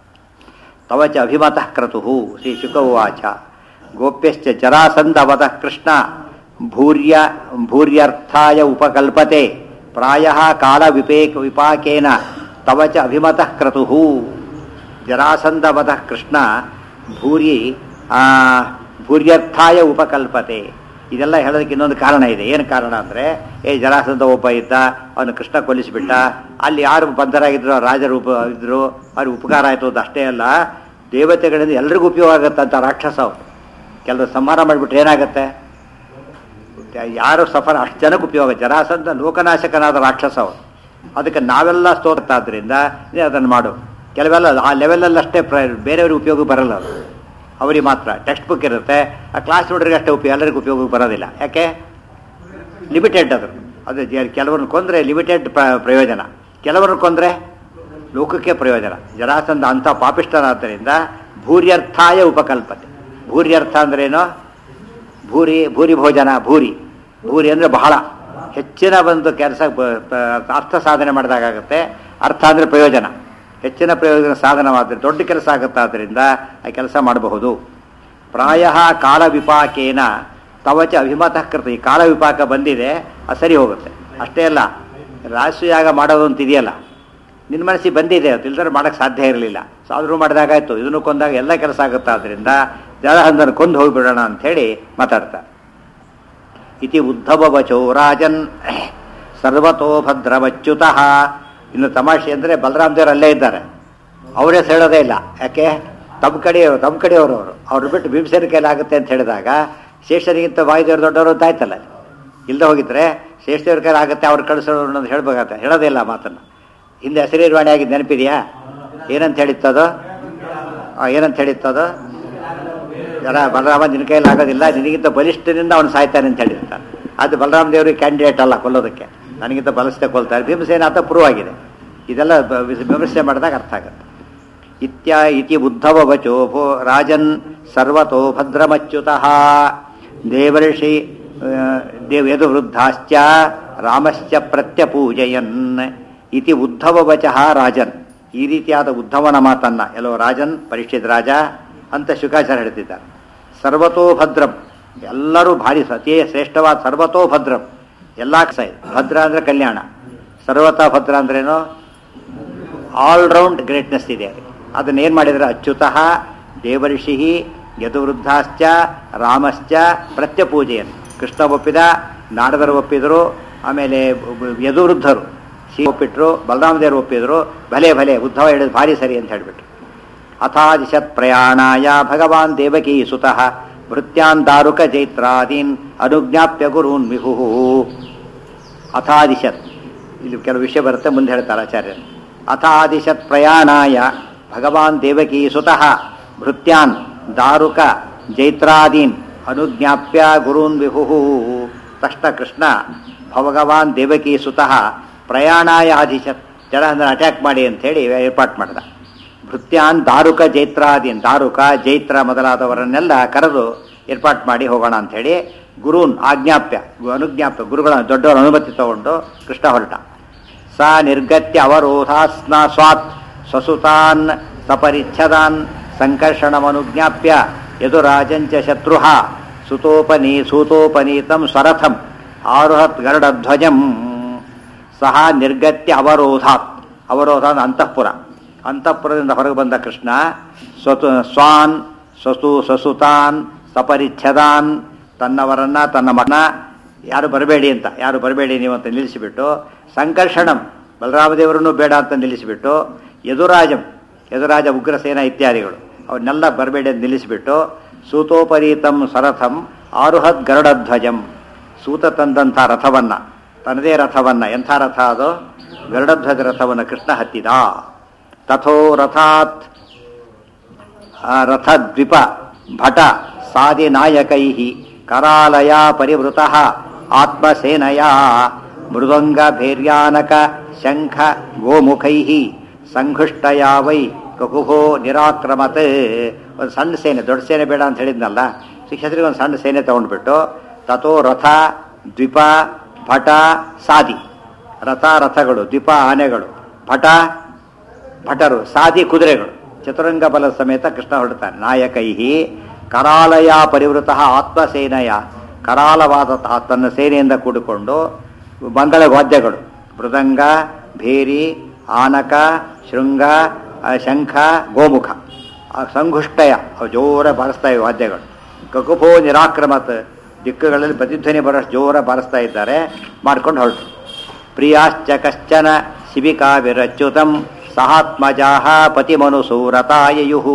A: ತವಚ ಅಭಿಮತಃ ಕ್ರತು ಶ್ರೀ ಶುಕ ಉವಾಚ ಗೋಪ್ಯಶ್ಚ ಜರಾಸಂಧವತಃ ಕೃಷ್ಣ ಭೂರ್ಯ ಭೂರ್ಯರ್ಥಾಯ ಉಪಕಲ್ಪತೆ ಪ್ರಾಯ ಕಾಲ ವಿಪೇಕ ವಿಪಾಕೇನ ತವಚ ಅಭಿಮತಃ ಕ್ರತು ಜರಾಸಂಧವತಃ ಕೃಷ್ಣ ಭೂರಿ ಆ, ಭೂರ್ಯರ್ಥಾಯ ಉಪಕಲ್ಪತೆ ಇದೆಲ್ಲ ಹೇಳೋದಕ್ಕೆ ಇನ್ನೊಂದು ಕಾರಣ ಇದೆ ಏನು ಕಾರಣ ಅಂದರೆ ಏ ಜರಾಸಂಧ ಒಬ್ಬ ಇದ್ದ ಅವನು ಕೃಷ್ಣ ಕೊಲ್ಲಿಸಿಬಿಟ್ಟ ಅಲ್ಲಿ ಯಾರು ಬಂಧರಾಗಿದ್ರು ರಾಜರು ಉಪ ಇದ್ರು ಅವ್ರಿಗೆ ಉಪಕಾರ ಆಯಿತು ಅಂತ ಅಷ್ಟೇ ಅಲ್ಲ ದೇವತೆಗಳಿಂದ ಎಲ್ರಿಗೂ ಉಪಯೋಗ ಆಗುತ್ತಂತ ರಾಕ್ಷಸ ಅವ್ರು ಕೆಲವು ಸಂಹಾರ ಮಾಡಿಬಿಟ್ರೆ ಏನಾಗುತ್ತೆ ಯಾರು ಸಫರ್ ಅಷ್ಟು ಜನಕ್ಕೆ ಉಪಯೋಗ ಜರಾಸಂಧ ಲೋಕನಾಶಕನಾದ ರಾಕ್ಷಸ ಅವನು ಅದಕ್ಕೆ ನಾವೆಲ್ಲ ಸ್ತೋತ್ತಾದ್ರಿಂದ ನೀನು ಅದನ್ನು ಮಾಡು ಕೆಲವೆಲ್ಲ ಆ ಲೆವೆಲಲ್ಲಿ ಅಷ್ಟೇ ಪ್ರ ಬೇರೆಯವ್ರಿಗೆ ಉಪಯೋಗ ಬರಲ್ಲ ಅದು ಅವರಿಗೆ ಮಾತ್ರ ಟೆಕ್ಸ್ಟ್ ಬುಕ್ ಇರುತ್ತೆ ಆ ಕ್ಲಾಸ್ ನೋಡ್ರಿಗೆ ಅಷ್ಟೇ ಉಪಯೋಗ ಎಲ್ಲರಿಗೂ ಉಪಯೋಗಕ್ಕೆ ಬರೋದಿಲ್ಲ ಯಾಕೆ ಲಿಮಿಟೆಡ್ ಅದು ಅದು ಜ- ಕೆಲವ್ರನ್ನ ಕೊಂದರೆ ಲಿಮಿಟೆಡ್ ಪ್ರಯೋಜನ ಕೆಲವ್ರನ್ನ ಕೊಂದರೆ ಲೋಕಕ್ಕೆ ಪ್ರಯೋಜನ ಜರಾಸಂಧ ಅಂಥ ಪಾಪಿಷ್ಠನಾದ್ದರಿಂದ ಭೂರ್ಯರ್ಥಾಯ ಉಪಕಲ್ಪತೆ ಭೂರ್ಯರ್ಥ ಅಂದ್ರೇನು ಭೂರಿ ಭೂರಿ ಭೋಜನ ಭೂರಿ ಭೂರಿ ಅಂದರೆ ಬಹಳ ಹೆಚ್ಚಿನ ಒಂದು ಕೆಲಸ ಅರ್ಥ ಸಾಧನೆ ಮಾಡಿದಾಗುತ್ತೆ ಅರ್ಥ ಅಂದರೆ ಪ್ರಯೋಜನ ಹೆಚ್ಚಿನ ಪ್ರಯೋಜನ ಸಾಧನವಾದರೆ ದೊಡ್ಡ ಕೆಲಸ ಆಗುತ್ತಾದ್ರಿಂದ ಆ ಕೆಲಸ ಮಾಡಬಹುದು ಪ್ರಾಯ ಕಾಲ ವಿಪಾಕೇನ ತವಚ ಅಭಿಮತಃ ಕೃತ ಈ ಕಾಲ ವಿಪಾಕ ಬಂದಿದೆ ಅದು ಸರಿ ಹೋಗುತ್ತೆ ಅಷ್ಟೇ ಅಲ್ಲ ರಾಷ್ಟ್ರಯಾಗ ಮಾಡೋದು ಅಂತ ಇದೆಯಲ್ಲ ನಿನ್ನ ಮನಸ್ಸಿಗೆ ಬಂದಿದೆ ಅದು ಇಲ್ದರೆ ಮಾಡೋಕ್ಕೆ ಸಾಧ್ಯ ಇರಲಿಲ್ಲ ಸೊ ಆದರೂ ಮಾಡಿದಾಗಾಯ್ತು ಇದನ್ನು ಕೊಂದಾಗ ಎಲ್ಲ ಕೆಲಸ ಆಗುತ್ತೆ ಆದ್ದರಿಂದ ಜಲಹಂದನ ಕೊಂದು ಹೋಗಿಬಿಡೋಣ ಅಂಥೇಳಿ ಮಾತಾಡ್ತಾರೆ ಇತಿ ಉದ್ಧವ ವಚೋ ರಾಜನ್ ಸರ್ವತೋ ಭದ್ರವಚ್ಯುತಃ ಇನ್ನು ತಮಾಷೆ ಅಂದರೆ ಬಲರಾಮ್ ದೇವರು ಅಲ್ಲೇ ಇದ್ದಾರೆ ಅವರೇ ಹೇಳೋದೇ ಇಲ್ಲ ಯಾಕೆ ತಮ್ಮ ಕಡೆಯವರು ತಮ್ಮ ಕಡೆಯವರು ಅವರು ಅವ್ರು ಬಿಟ್ಟು ಭೀಮಸೇನ ಕೈಲಿ ಆಗುತ್ತೆ ಅಂತ ಹೇಳಿದಾಗ ಶೇಷನಿಗಿಂತ ವಾಯುದೇವರು ದೊಡ್ಡವರು ಅಂತ ಆಯ್ತಲ್ಲ ಇಲ್ಲದೆ ಹೋಗಿದ್ರೆ ಶೇಷದೇವ್ರ ಕೈಲಿ ಆಗುತ್ತೆ ಅವ್ರು ಕಳಿಸೋರು ಅನ್ನೋದು ಹೇಳ್ಬೇಕಾಗತ್ತೆ ಹೇಳೋದೇ ಇಲ್ಲ ಆ ಮಾತನ್ನು ಹಿಂದೆ ಹೆಸರಿರ್ವಾಣಿ ಆಗಿದ್ದು ನೆನಪಿದೆಯಾ ಏನಂತ ಹೇಳಿತ್ತದು ಆ, ಏನಂತ ಹೇಳಿತ್ತದು ಜರ ಬಲರಾಮ ನಿನ್ನ ಕೈಯಲ್ಲಿ ಆಗೋದಿಲ್ಲ ನಿನಗಿಂತ ಬಲಿಷ್ಠನಿಂದ ಅವನು ಸಾಯ್ತಾನೆ ಅಂತ ಹೇಳಿರ್ತಾನೆ ಅದು ಬಲರಾಮ ದೇವರಿಗೆ ಕ್ಯಾಂಡಿಡೇಟ್ ಅಲ್ಲ ಕೊಲ್ಲೋದಕ್ಕೆ ನನಗಿಂತ ಬಲಿಷ್ಠ ಕೊಲ್ತಾರೆ ಭೀಮಸೇನ ಆತ ಪ್ರೂವ್ ಆಗಿದೆ ಇದೆಲ್ಲ ಬ- ವಿಸ್- ವಿಮರ್ಶೆ ಮಾಡಿದಾಗ ಅರ್ಥ ಆಗುತ್ತೆ ಇತ್ಯ ಇತಿ ಉದ್ಧವ ವಚೋ ಭೋ ರಾಜನ್ ಸರ್ವತೋ ಭದ್ರಮಚ್ಯುತಃ ದೇವರ್ಷಿ ಆ, ದೇವ್ ಯದು ವೃದ್ಧಾಶ್ಚ ರಾಮಶ್ಚ ಪ್ರತ್ಯಪೂಜಯನ್ ಇತಿ ಉದ್ಧವ ವಚಃ ರಾಜನ್ ಈ ರೀತಿಯಾದ ಉದ್ಧವನ ಮಾತನ್ನ ಎಲ್ಲೋ ರಾಜನ್ ಪರೀಕ್ಷಿತ್ ರಾಜ ಅಂತ ಶುಕಾಚಾರ್ಯ ಹೇಳ್ತಿದ್ದಾರೆ ಸರ್ವತೋ ಭದ್ರಂ ಎಲ್ಲರೂ ಭಾರಿ ಅತಿ ಶ್ರೇಷ್ಠವಾದ ಸರ್ವತೋ ಭದ್ರಂ ಎಲ್ಲ ಸ ಭದ್ರ ಅಂದ್ರೆ ಕಲ್ಯಾಣ ಸರ್ವತಾ ಭದ್ರ ಅಂದ್ರೇನು ಆಲ್ ರೌಂಡ್ ಗ್ರೇಟ್ನೆಸ್ ಇದೆ ಅದು ಅದನ್ನ ಏನು ಮಾಡಿದ್ರೆ ಅಚ್ಯುತಃ ದೇವರ್ಷಿ ಯದುವೃದ್ಧಾಶ್ಚ ರಾಮಶ್ಚ ಪ್ರತ್ಯಪೂಜೆಯನ್ನು ಕೃಷ್ಣ ಒಪ್ಪಿದ ನಾಡದರು ಒಪ್ಪಿದರು ಆಮೇಲೆ ಯದುವೃದ್ಧರು ಸಿ ಒಪ್ಪಿಟ್ರು ಬಲರಾಮದೇವರು ಒಪ್ಪಿದ್ರು ಭಲೆ ಭಲೆ ಉದ್ಧವ ಹೇಳಿದ್ ಭಾರಿ ಸರಿ ಅಂತ ಹೇಳಿಬಿಟ್ರು ಅಥಾದಿಶತ್ ಪ್ರಯಾಣಾಯ ಭಗವಾನ್ ದೇವಕೀ ಸುತಃ ಭೃತ್ಯಾನ್ ದಾರುಕ ಚೈತ್ರಾದೀನ್ ಅನುಜ್ಞಾಪ್ಯ ಗುರೂನ್ ವಿಹು ಅಥಾದಿಶತ್ ಇಲ್ಲಿ ಕೆಲವು ವಿಷಯ ಬರುತ್ತೆ ಮುಂದೆ ಹೇಳ್ತಾರೆ ಆಚಾರ್ಯರು ಅಥಾದಿಶತ್ ಪ್ರಯಾಣಾಯ ಭಗವಾನ್ ದೇವಕೀ ಸುತಃ ಭೃತ್ಯಾನ್ ದಾರುಕ ಜೈತ್ರಾದೀನ್ ಅನುಜ್ಞಾಪ್ಯ ಗುರೂನ್ ವಿಹು ತಕ್ಷಣ ಕೃಷ್ಣ ಭಗವಾನ್ ದೇವಕಿ ಸುತಃ ಪ್ರಯಾಣಾಯ ಆದಿಶತ್ ಜನ ಅಟ್ಯಾಕ್ ಮಾಡಿ ಅಂತ ಹೇಳಿ ಏರ್ಪಾಟ್ ಮಾಡಿದ ಭೃತ್ಯಾನ್ ದಾರುಕ ಜೈತ್ರಾದೀನ್ ದಾರುಕ ಜೈತ್ರ ಮೊದಲಾದವರನ್ನೆಲ್ಲ ಕರೆದು ಏರ್ಪಾಟ್ ಮಾಡಿ ಹೋಗೋಣ ಅಂತ ಹೇಳಿ ಗುರೂನ್ ಆಜ್ಞಾಪ್ಯ ಗು- ಅನುಜ್ಞಾಪ್ಯ ಗುರುಗಳ ದೊಡ್ಡವರ ಅನುಮತಿ ತಗೊಂಡು ಕೃಷ್ಣ ಹೊರಟ ಸ ನಿರ್ಗತ್ಯ ಅವರೋಧಾಸ್ನ ಸ್ವಾತ್ ಸ್ವಸುತಾನ್ ಸಪರಿಚ್ಛದಾನ್ ಸಂಕರ್ಷಣಮನುಜ್ಞಾಪ್ಯ ಯದುರಾಜಂಚ ಶತ್ರುಹ ಸುತೋಪನಿ ಸೂತೋಪನೀತಂ ಸ್ವರಥಂ ಆರುಹತ್ ಗರುಡಧ್ವಜಂ ಸಹ ನಿರ್ಗತ್ಯ ಅವರೋಧಾತ್ ಅವರೋಧ ಅಂದ್ರೆ ಅಂತಃಪುರ ಅಂತಃಪುರದಿಂದ ಹೊರಗೆ ಬಂದ ಕೃಷ್ಣ ಸ್ವತು ಸ್ವಾನ್ ಸ್ವಸು ಸ್ವಸುತಾನ್ ಸಪರಿಚ್ಛದಾನ್ ತನ್ನವರನ್ನ ತನ್ನ ಮಗನ ಯಾರು ಬರಬೇಡಿ ಅಂತ ಯಾರು ಬರಬೇಡಿ ನೀವು ಅಂತ ನಿಲ್ಲಿಸಿಬಿಟ್ಟು ಸಂಕರ್ಷಣಂ ಬಲರಾಮದೇವರನ್ನು ಬೇಡ ಅಂತ ನಿಲ್ಲಿಸಿಬಿಟ್ಟು ಯದುರಾಜಂ ಯದುರಾಜ ಉಗ್ರಸೇನ ಇತ್ಯಾದಿಗಳು ಅವನ್ನೆಲ್ಲ ಬರಬೇಡಿ ಅಂತ ನಿಲ್ಲಿಸಿಬಿಟ್ಟು ಸೂತೋಪರೀತಂ ಸರಥಂ ಆರುಹದ್ ಗರುಡಧ್ವಜಂ ಸೂತ ತಂದಂಥ ರಥವನ್ನ ತನ್ನದೇ ರಥವನ್ನ ಎಂಥ ರಥ ಅದು ಗರುಡಧ್ವಜ ರಥವನ್ನು ಕೃಷ್ಣ ಹತ್ತಿದ ತಥೋ ರಥಾತ್ ಆ ರಥದ್ವಿಪ ಭಟ ಸಾದಿನಾಯಕೈ ಕರಾಲಯ ಪರಿವೃತ ಆತ್ಮಸೇನಯ ಮೃದಂಗ ಭೇರ್ಯಾನಕ ಶಂಖ ಗೋಮುಖೈ ಸಂಘುಷ್ಟಯ ವೈ ಕಕುಭೋ ನಿರಾಕ್ರಮತ್ ಒಂದು ಸಣ್ಣ ಸೇನೆ ದೊಡ್ಡ ಸೇನೆ ಬೇಡ ಅಂತ ಹೇಳಿದ್ನಲ್ಲ ಶಿಕ್ಷಕರಿಗೆ ಒಂದು ಸಣ್ಣ ಸೇನೆ ತಗೊಂಡ್ಬಿಟ್ಟು ತಥೋ ರಥ ದ್ವಿಪ ಭಟ ಸಾದಿ ರಥ ರಥಗಳು ದ್ವಿಪ ಆನೆಗಳು ಭಟ ಭಟರು ಸಾದಿ ಕುದುರೆಗಳು ಚತುರಂಗ ಬಲ ಸಮೇತ ಕೃಷ್ಣ ಹೊರಡ್ತಾನೆ ನಾಯಕೈಹಿ ಕರಾಲಯ ಪರಿವೃತ ಆತ್ಮಸೇನೆಯ ಕರಾಲವಾದ ತ- ತನ್ನ ಸೇನೆಯಿಂದ ಕೂಡಿಕೊಂಡು ಮಂಗಳ ವಾದ್ಯಗಳು ಮೃದಂಗ ಭೇರಿ ಆನಕ ಶೃಂಗ ಆ, ಶಂಖ ಗೋಮುಖ ಆ ಸಂಘುಷ್ಟಯ ಅವು ಜೋರ ಬಾರಿಸ್ತಾ ಇವೆ ವಾದ್ಯಗಳು ಕಕುಭೋ ನಿರಾಕ್ರಮತ್ ದಿಕ್ಕುಗಳಲ್ಲಿ ಪ್ರತಿಧ್ವನಿ ಬರೋಷ್ಟು ಜೋರ ಬಾರಿಸ್ತಾ ಇದ್ದಾರೆ ಮಾಡ್ಕೊಂಡು ಹೊರಟು ಪ್ರಿಯಾಶ್ಚ ಕಶ್ಚನ ಶಿಬಿಕಾವಿರಚ್ಯುತಂ ಸಹಾತ್ಮಜಾಹ ಪತಿಮನುಸೂರತಾಯಯು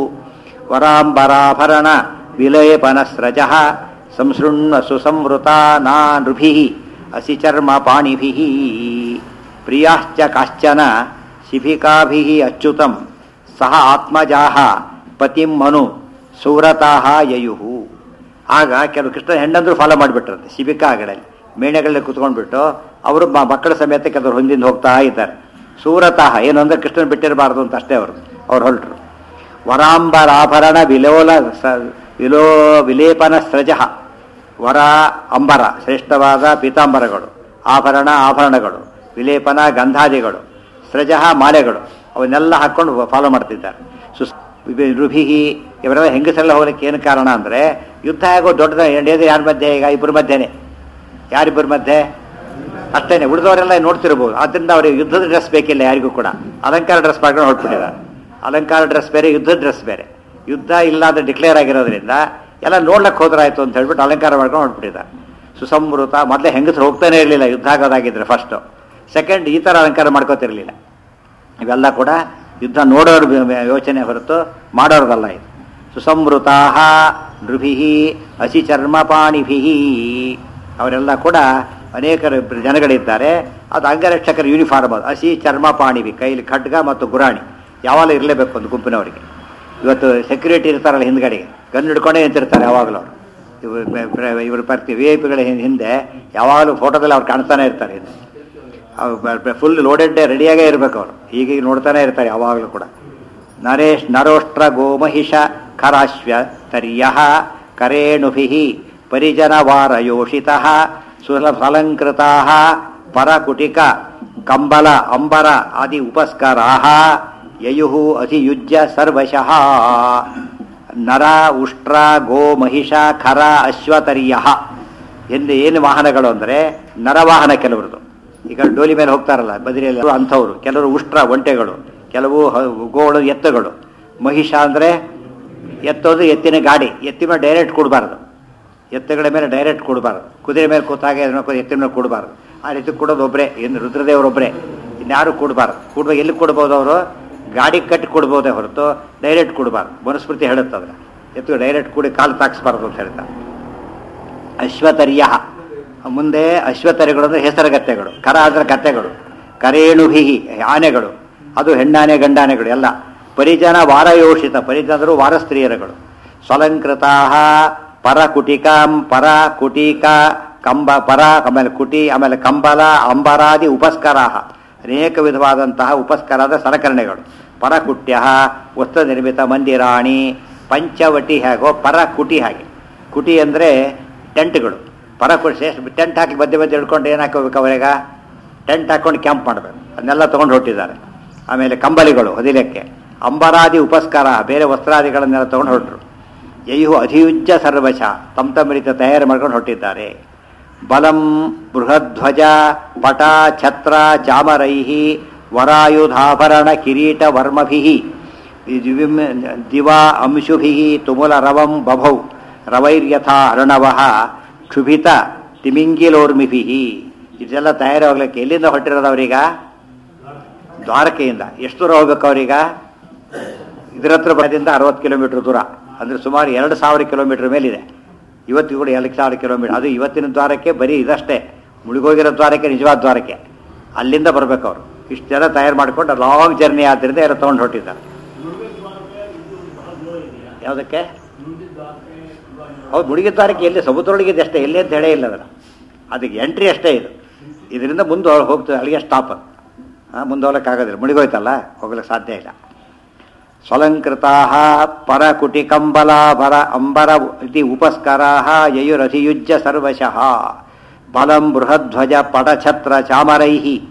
A: ವರಾಂಬರಾಭರಣ ವಿಲೇಪನಸ್ರಜ ಸಂಸೃಣ್ಣ ಸುಸಂವೃತಾ ನಾನೃಭಿ ಅಸಿಚರ್ಮ ಪಾಣಿಭಿ ಪ್ರಿಯಾಶ್ಚ ಕಾಶ್ಚನ ಶಿಬಿಕಾಭಿ ಅಚ್ಯುತಂ ಸಹ ಆತ್ಮಜಾಹ ಪತಿಂ ಮನು ಸೂರತಾಹ ಯಯುಹು ಆಗ ಕೆಲವು ಕೃಷ್ಣ ಹೆಣ್ಣಂದ್ರು ಫಾಲೋ ಮಾಡಿಬಿಟ್ರಂತೆ ಶಿಬಿಕಾಗಳಲ್ಲಿ ಮೇಣಗಳಲ್ಲಿ ಕುತ್ಕೊಂಡ್ಬಿಟ್ಟು ಅವರು ಮ- ಮಕ್ಕಳ ಸಮೇತ ಕೆಲವರು ಹೊಂದಿಂದ ಹೋಗ್ತಾ ಇದ್ದಾರೆ ಸೂರತಃ ಏನು ಅಂದ್ರೆ ಕೃಷ್ಣನ ಬಿಟ್ಟಿರಬಾರ್ದು ಅಂತ ಅಷ್ಟೇ ಅವರು ಅವ್ರು ಹೊರಟರು ವರಾಂಬರಾಭರಣ ವಿಲೋಲ ಸ- ವಿಲೋ ವಿಲೇಪನ ಸ್ರಜ ವರ ಅಂಬರ ಶ್ರೇಷ್ಠವಾದ ಪೀತಾಂಬರಗಳು ಆಭರಣ ಆಭರಣಗಳು ವಿಲೇಪನ ಗಂಧಾದಿಗಳು ಸ್ರಜ ಮಾಲೆಗಳು ಅವನ್ನೆಲ್ಲ ಹಾಕ್ಕೊಂಡು ಫಾಲೋ ಮಾಡ್ತಿದ್ದಾರೆ ಸುಸ್ ರುಭಿಹಿ ಇವರೆಲ್ಲ ಹೆಂಗಸರೆಲ್ಲ ಹೋಗ್ಲಿಕ್ಕೆ ಏನು ಕಾರಣ ಅಂದರೆ ಯುದ್ಧ ಆಗೋ ದೊಡ್ಡದ ನಡೆಯೋದು ಯಾರ ಮಧ್ಯೆ ಈಗ ಇಬ್ಬರ ಮಧ್ಯೆನೆ ಯಾರಿಬ್ಬರ ಮಧ್ಯೆ ಅಷ್ಟೇನೆ ಉಳಿದವರೆಲ್ಲ ನೋಡ್ತಿರ್ಬೋದು ಆದ್ದರಿಂದ ಅವರಿಗೆ ಯುದ್ಧದ ಡ್ರೆಸ್ ಬೇಕಿಲ್ಲ ಯಾರಿಗೂ ಕೂಡ ಅಲಂಕಾರ ಡ್ರೆಸ್ ಮಾಡ್ಕೊಂಡು ಹೊರಟ್ಬಿಟ್ಟಿದ್ದಾರೆ ಅಲಂಕಾರ ಡ್ರೆಸ್ ಬೇರೆ ಯುದ್ಧದ ಡ್ರೆಸ್ ಬೇರೆ ಯುದ್ಧ ಇಲ್ಲ ಅಂತ ಡಿಕ್ಲೇರ್ ಆಗಿರೋದ್ರಿಂದ ಎಲ್ಲ ನೋಡ್ಲಕ್ಕೆ ಹೋದ್ರಾಯ್ತು ಅಂತ ಹೇಳ್ಬಿಟ್ಟು ಅಲಂಕಾರ ಮಾಡ್ಕೊಂಡು ಹೊರಟ್ಬಿಟ್ಟಿದ್ದಾರೆ ಸುಸಂವೃತ ಮೊದಲೇ ಹೆಂಗಸರು ಹೋಗ್ತಾನೆ ಇರಲಿಲ್ಲ ಯುದ್ಧ ಆಗೋದಾಗಿದ್ರೆ ಫಸ್ಟು ಸೆಕೆಂಡ್ ಈ ಥರ ಅಲಂಕಾರ ಮಾಡ್ಕೋತಿರ್ಲಿಲ್ಲ ಇವೆಲ್ಲ ಕೂಡ ಯುದ್ಧ ನೋಡೋರ ಯೋಚನೆ ಹೊರತು ಮಾಡೋರ್ದಲ್ಲ ಇದು ಸುಸಂವೃತಾ ನೃಭಿ ಹಸಿ ಚರ್ಮಪಾಣಿಭಿ ಅವರೆಲ್ಲ ಕೂಡ ಅನೇಕ ಜನಗಳಿದ್ದಾರೆ ಅದು ಅಂಗರಕ್ಷಕರ ಯೂನಿಫಾರ್ಮ್ ಅದು ಹಸಿ ಚರ್ಮಪಾಣಿಭಿ ಕೈಲಿ ಖಡ್ಗ ಮತ್ತು ಗುರಾಣಿ ಯಾವಾಗಲೂ ಇರಲೇಬೇಕು ಒಂದು ಗುಂಪಿನವರಿಗೆ ಇವತ್ತು ಸೆಕ್ಯೂರಿಟಿ ಇರ್ತಾರಲ್ಲ ಹಿಂದ್ಗಡೆಗೆ ಗನ್ ಹಿಡ್ಕೊಂಡೇ ನಿಂತಿರ್ತಾರೆ ಯಾವಾಗಲೂ ಅವರು ಇವರು ಇವರು ಬರ್ತಿ ವಿ ಐ ಪಿಗಳ ಹಿಂದೆ ಯಾವಾಗಲೂ ಫೋಟೋದಲ್ಲಿ ಅವ್ರು ಕಾಣ್ತಾನೆ ಇರ್ತಾರೆ ಹಿಂದೆ ಫುಲ್ ಲೋಡೆಡ್ ರೆಡಿಯಾಗೇ ಇರಬೇಕು ಅವರು ಹೀಗೆ ನೋಡ್ತಾನೆ ಇರ್ತಾರೆ ಯಾವಾಗಲೂ ಕೂಡ ನರೇಶ್ ನರೋಷ್ಟ್ರ ಗೋಮಹಿಷ ಖರಾಶ್ವ ತರ್ಯ ಕರೇಣುಭಿ ಪರಿಜನವಾರಯೋಷಿತ ಸುಲಭಲಂಕೃತಾ ಪರಕುಟಿಕ ಕಂಬಲ ಅಂಬರ ಆದಿ ಉಪಸ್ಕರಾ ಯಯು ಅಧಿಯುಜ್ಯ ಸರ್ವಶಃ ನರ ಉಷ್ಟ್ರ ಗೋ ಮಹಿಷ ಖರ ಅಶ್ವತರ್ಯ ಎಂದು ಏನು ವಾಹನಗಳು ಅಂದರೆ ನರವಾಹನ ಕೆಲವರದು ಈಗ ಡೋಲಿ ಮೇಲೆ ಹೋಗ್ತಾರಲ್ಲ ಬದಿರಿಯಲ್ಲಿ ಅಂಥವ್ರು ಕೆಲವರು ಉಷ್ಟ್ರ ಒಂಟೆಗಳು ಕೆಲವು ಹ- ಗೋಗಳು ಎತ್ತುಗಳು ಮಹಿಷ ಅಂದರೆ ಎತ್ತೋದು ಎತ್ತಿನ ಗಾಡಿ ಎತ್ತಿನ ಮೇಲೆ ಡೈರೆಕ್ಟ್ ಕೊಡಬಾರ್ದು ಎತ್ತುಗಳ ಮೇಲೆ ಡೈರೆಕ್ಟ್ ಕೊಡಬಾರ್ದು ಕುದುರೆ ಮೇಲೆ ಕೂತಾಗ ಎತ್ತಿನ ಮೇಲೆ ಕೊಡಬಾರ್ದು ಆ ರೀತಿ ಕೊಡೋದು ಒಬ್ಬರೇ ಏನು ರುದ್ರದೇವರೊಬ್ಬರೇ ಇನ್ಯಾರು ಕೊಡಬಾರ್ದು ಕೊಡುವ ಎಲ್ಲಿ ಕೊಡ್ಬೋದು ಅವರು ಗಾಡಿ ಕಟ್ಟಿ ಕೊಡ್ಬೋದೇ ಹೊರತು ಡೈರೆಕ್ಟ್ ಕೊಡಬಾರ್ದು ಮನುಸ್ಮೃತಿ ಹೇಳುತ್ತದ್ರೆ ಎತ್ತು ಡೈರೆಕ್ಟ್ ಕೂಡಿ ಕಾಲು ತಾಕ್ಸ್ಬಾರ್ದು ಅಂತ ಹೇಳ್ತಾರೆ ಅಶ್ವತರ್ಯ ಮುಂದೆ ಅಶ್ವತರ್ಯಗಳು ಅಂದರೆ ಹೆಸರುಗತ್ತೆಗಳು ಕರ ಅಂದರೆ ಗತ್ತೆಗಳು ಕರೇಣುಭಿ ಆನೆಗಳು ಅದು ಹೆಣ್ಣಾನೆ ಗಂಡಾನೆಗಳು ಎಲ್ಲ ಪರಿಜನ ವಾರಯೋಷಿತ ಪರಿಜನರು ವಾರ ಸ್ತ್ರೀಯರುಗಳು ಸ್ವಲಂಕೃತಾ ಪರ ಕುಟಿಕಾಂ ಪರ ಕುಟಿಕ ಕಂಬ ಪರ ಆಮೇಲೆ ಕುಟಿ ಆಮೇಲೆ ಕಂಬಲ ಅಂಬರಾದಿ ಉಪಸ್ಕರಾಹ ಅನೇಕ ವಿಧವಾದಂತಹ ಉಪಸ್ಕರಾದ ಸಲಕರಣೆಗಳು ಪರಕುಟ್ಯ ವಸ್ತ್ರ ನಿರ್ಮಿತ ಮಂದಿರಾಣಿ ಪಂಚವಟಿ ಹೇಗೋ ಪರ ಕುಟಿ ಹಾಗೆ ಕುಟಿ ಅಂದರೆ ಟೆಂಟ್ಗಳು ಪರ ಕುಟಿ ಟೆಂಟ್ ಹಾಕಿ ಮಧ್ಯೆ ಮಧ್ಯೆ ಹಿಡ್ಕೊಂಡು ಏನು ಹಾಕೋಬೇಕು ಅವರೀಗ ಟೆಂಟ್ ಹಾಕೊಂಡು ಕ್ಯಾಂಪ್ ಮಾಡಬೇಕು ಅದನ್ನೆಲ್ಲ ತೊಗೊಂಡು ಹೊರಟಿದ್ದಾರೆ ಆಮೇಲೆ ಕಂಬಳಿಗಳು ಹೊದಿಲಕ್ಕೆ ಅಂಬರಾದಿ ಉಪಸ್ಕಾರ ಬೇರೆ ವಸ್ತ್ರಾದಿಗಳನ್ನೆಲ್ಲ ತೊಗೊಂಡು ಹೊರಟರು ಯಯು ಅಧಿಯುಜ್ಯ ಸರ್ವಶ ತಮ್ಮ ತಮ್ಮ ರೀತಿಯ ತಯಾರಿ ಮಾಡ್ಕೊಂಡು ಹೊರಟಿದ್ದಾರೆ ಬಲಂ ಬೃಹಧ್ವಜ ಪಟ ಛತ್ರ ಚಾಮರೈಹಿ ವರಾಯುಧಾಭರಣ ಕಿರೀಟ ವರ್ಮಭಿ ದಿವಾ ಅಂಶುಭಿ ತುಮುಲ ರವಂ ಬಭೌ ರವೈರ್ಯಥಾ ಅರ್ಣವ ಕ್ಷುಭಿತ ತಿಮಿಂಗಿಲೋರ್ಮಿಭಿ ಇದೆಲ್ಲ ತಯಾರಾಗ್ಲಿಕ್ಕೆ ಎಲ್ಲಿಂದ ಹೊರಟಿರೋದು ಅವರೀಗ ದ್ವಾರಕೆಯಿಂದ ಎಷ್ಟು ದೂರ ಹೋಗ್ಬೇಕು ಅವರೀಗ ಇದರ ಹತ್ರ ಬರದಿಂದ ಅರವತ್ತು ಕಿಲೋಮೀಟರ್ ದೂರ ಅಂದರೆ ಸುಮಾರು ಎರಡು ಸಾವಿರ ಕಿಲೋಮೀಟರ್ ಮೇಲಿದೆ ಇವತ್ತಿಗೂ ಕೂಡ ಎರಡು ಸಾವಿರ ಕಿಲೋಮೀಟರ್ ಅದು ಇವತ್ತಿನ ದ್ವಾರಕ್ಕೆ ಬರೀ ಇದಷ್ಟೇ ಮುಳುಗೋಗಿರೋ ದ್ವಾರಕ್ಕೆ ನಿಜವಾದ ದ್ವಾರಕ್ಕೆ ಅಲ್ಲಿಂದ ಬರ್ಬೇಕು ಅವರು ಇಷ್ಟು ಜನ ತಯಾರು ಮಾಡಿಕೊಂಡು ಲಾಂಗ್ ಜರ್ನಿ ಆದ್ದರಿಂದ ಎಲ್ಲ ತೊಗೊಂಡು ಹೊರಟಿದ್ದಾರೆ ಯಾವುದಕ್ಕೆ ಹೌದು ಮುಳುಗಿದ ದ್ವಾರಕ್ಕೆ ಎಲ್ಲಿ ಸಮುದ್ರೊಳಗಿದೆ ಅಷ್ಟೇ ಎಲ್ಲಿ ಅಂತ ಹೇಳೇ ಇಲ್ಲ ಅದನ್ನು ಅದಕ್ಕೆ ಎಂಟ್ರಿ ಅಷ್ಟೇ ಇದು ಇದರಿಂದ ಮುಂದೆ ಹೋಗ್ತದೆ ಅಲ್ಲಿಗೆ ಸ್ಟಾಪ್ ಮುಂದೆ ಹೋಗ್ಲಿಕ್ಕಾಗೋದಿಲ್ಲ ಮುಳುಗೋಯ್ತಲ್ಲ ಹೋಗ್ಲಿಕ್ಕೆ ಸಾಧ್ಯ ಇಲ್ಲ ಸ್ವಲಂಕೃತಾ ಪರಕುಟಿಕಂಬಲಾಭರ ಅಂಬರ ಇತಿ ಉಪಸ್ಕರಾ ಯಯುರಧಿಯುಜ್ಯ ಸರ್ವಶಃ ಬಲಂ ಬೃಹಧ್ವಜ ಪಟಛತ್ರ ಚಾಮರೈ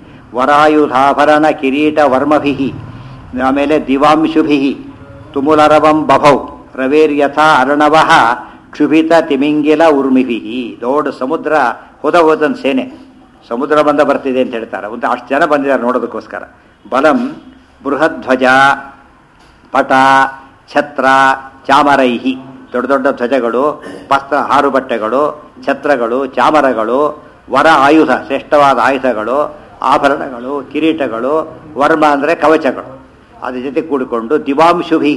A: ವರಾಯುಧಾಭರಣ ಕಿರೀಟ ವರ್ಮಭಿ ಆಮೇಲೆ ದಿವಾಂಶುಭಿ ತುಮುಲರವಂ ಬಭೌ ರವೇರ್ಯಥಾ ಅರ್ಣವ ಕ್ಷುಭಿತ ತಿಮಿಂಗಿಲ ಉರ್ಮಿಭಿ ದೊಡ್ಡ ಸಮುದ್ರ ಹೋದ ಹೋದಂತ ಸೇನೆ ಸಮುದ್ರ ಬಂದ ಬರ್ತಿದೆ ಅಂತ ಹೇಳ್ತಾರೆ ಒಂದು ಅಷ್ಟು ಜನ ಬಂದಿದ್ದಾರೆ ನೋಡೋದಕ್ಕೋಸ್ಕರ ಬಲಂ ಬೃಹಧ್ವಜ ಪಟ ಛತ್ರ ಚಾಮರೈಹಿ ದೊಡ್ಡ ದೊಡ್ಡ ಧ್ವಜಗಳು ಪಸ್ತ್ರ ಹಾರು ಬಟ್ಟೆಗಳು ಛತ್ರಗಳು ಚಾಮರಗಳು ವರ ಆಯುಧ ಶ್ರೇಷ್ಠವಾದ ಆಯುಧಗಳು ಆಭರಣಗಳು ಕಿರೀಟಗಳು ವರ್ಮ ಅಂದರೆ ಕವಚಗಳು ಅದ್ರ ಜೊತೆ ಕೂಡಿಕೊಂಡು ದಿವಾಂಶುಭಿ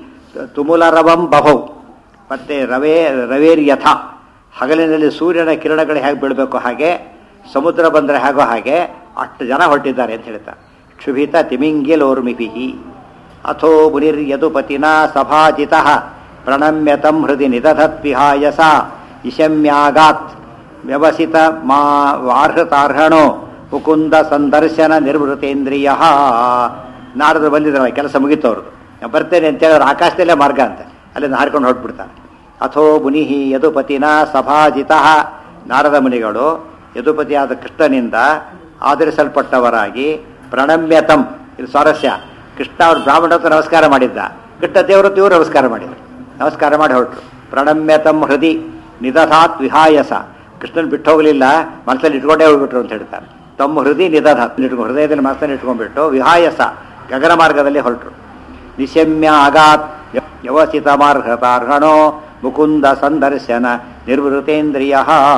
A: ತುಮುಲರವಂ ಬಭೌ ಮತ್ತೆ ರವೇ ರವೇರ್ ಯಥ ಹಗಲಿನಲ್ಲಿ ಸೂರ್ಯನ ಕಿರಣಗಳು ಹೇಗೆ ಬೀಳಬೇಕು ಹಾಗೆ ಸಮುದ್ರ ಬಂದರೆ ಹೇಗೋ ಹಾಗೆ ಅಷ್ಟು ಜನ ಹೊರಟಿದ್ದಾರೆ ಅಂತ ಹೇಳ್ತಾರೆ ಕ್ಷುಭಿತ ತಿಮಿಂಗಿಲೋರ್ಮಿಭಿ ಅಥೋ ಮುನಿರ್ಯದುಪತಿನ ಸಭಾಜಿತ ಪ್ರಣಮ್ಯತಂ ಹೃದಯ ನಿದಧತ್ವಿಹಾಯ ಸ ಇಶಮ್ಯಾಗಾತ್ ವ್ಯವಸಿತ ಮಾ ವಾರ್ಹತಾರ್ಹಣೋ ಮುಕುಂದ ಸಂದರ್ಶನ ನಿರ್ವೃತೇಂದ್ರಿಯ ನಾರದ್ರು ಬಂದಿದ್ದಾರೆ ಕೆಲಸ ಮುಗಿತವ್ರದ್ದು ನಾನು ಬರ್ತೇನೆ ಅಂತೇಳಿ ಅವ್ರು ಆಕಾಶದಲ್ಲೇ ಮಾರ್ಗ ಅಂತ ಅಲ್ಲಿಂದ ಹಾರ್ಕೊಂಡು ಹೊರಟ್ಬಿಡ್ತಾರೆ ಅಥೋ ಮುನಿ ಯದುಪತಿನ ಸಭಾಜಿತ ನಾರದ ಮುನಿಗಳು ಯದುಪತಿಯಾದ ಕೃಷ್ಣನಿಂದ ಆಧರಿಸಲ್ಪಟ್ಟವರಾಗಿ ಪ್ರಣಮ್ಯತಂ ಇದು ಸ್ವಾರಸ್ಯ ಕೃಷ್ಣ ಅವರು ಬ್ರಾಹ್ಮಣ ಹತ್ರ ನಮಸ್ಕಾರ ಮಾಡಿದ್ದ ಕೃಷ್ಣ ದೇವರತ್ತು ಇವರು ನಮಸ್ಕಾರ ಮಾಡಿದರು ನಮಸ್ಕಾರ ಮಾಡಿ ಹೊರಟರು ಪ್ರಣಮ್ಯತಂ ಹೃದಿ ನಿದಧಾತ್ ವಿಹಾಯಸ ಕೃಷ್ಣನ್ ಬಿಟ್ಟು ಹೋಗಲಿಲ್ಲ ಮನಸ್ಸಲ್ಲಿ ಇಟ್ಕೊಂಡೇ ಹೋಗ್ಬಿಟ್ರು ಅಂತ ಹೇಳ್ತಾರೆ ತಮ್ಮ ಹೃದಯ ನಿದಧಾತ್ ಇಟ್ಕೊಂಡು ಹೃದಯದಲ್ಲಿ ಮನಸ್ಸಲ್ಲಿ ಇಟ್ಕೊಂಡ್ಬಿಟ್ಟು ವಿಹಾಯಸ ಗಗನ ಮಾರ್ಗದಲ್ಲಿ ಹೊರಟರು ನಿಶಮ್ಯ ಅಗಾತ್ ವ್ಯವಸಿತ ಮಾರ್ಗತಾರ್ಹಣೋ ಮುಕುಂದ ಸಂದರ್ಶನ ನಿರ್ವೃತೇಂದ್ರಿಯ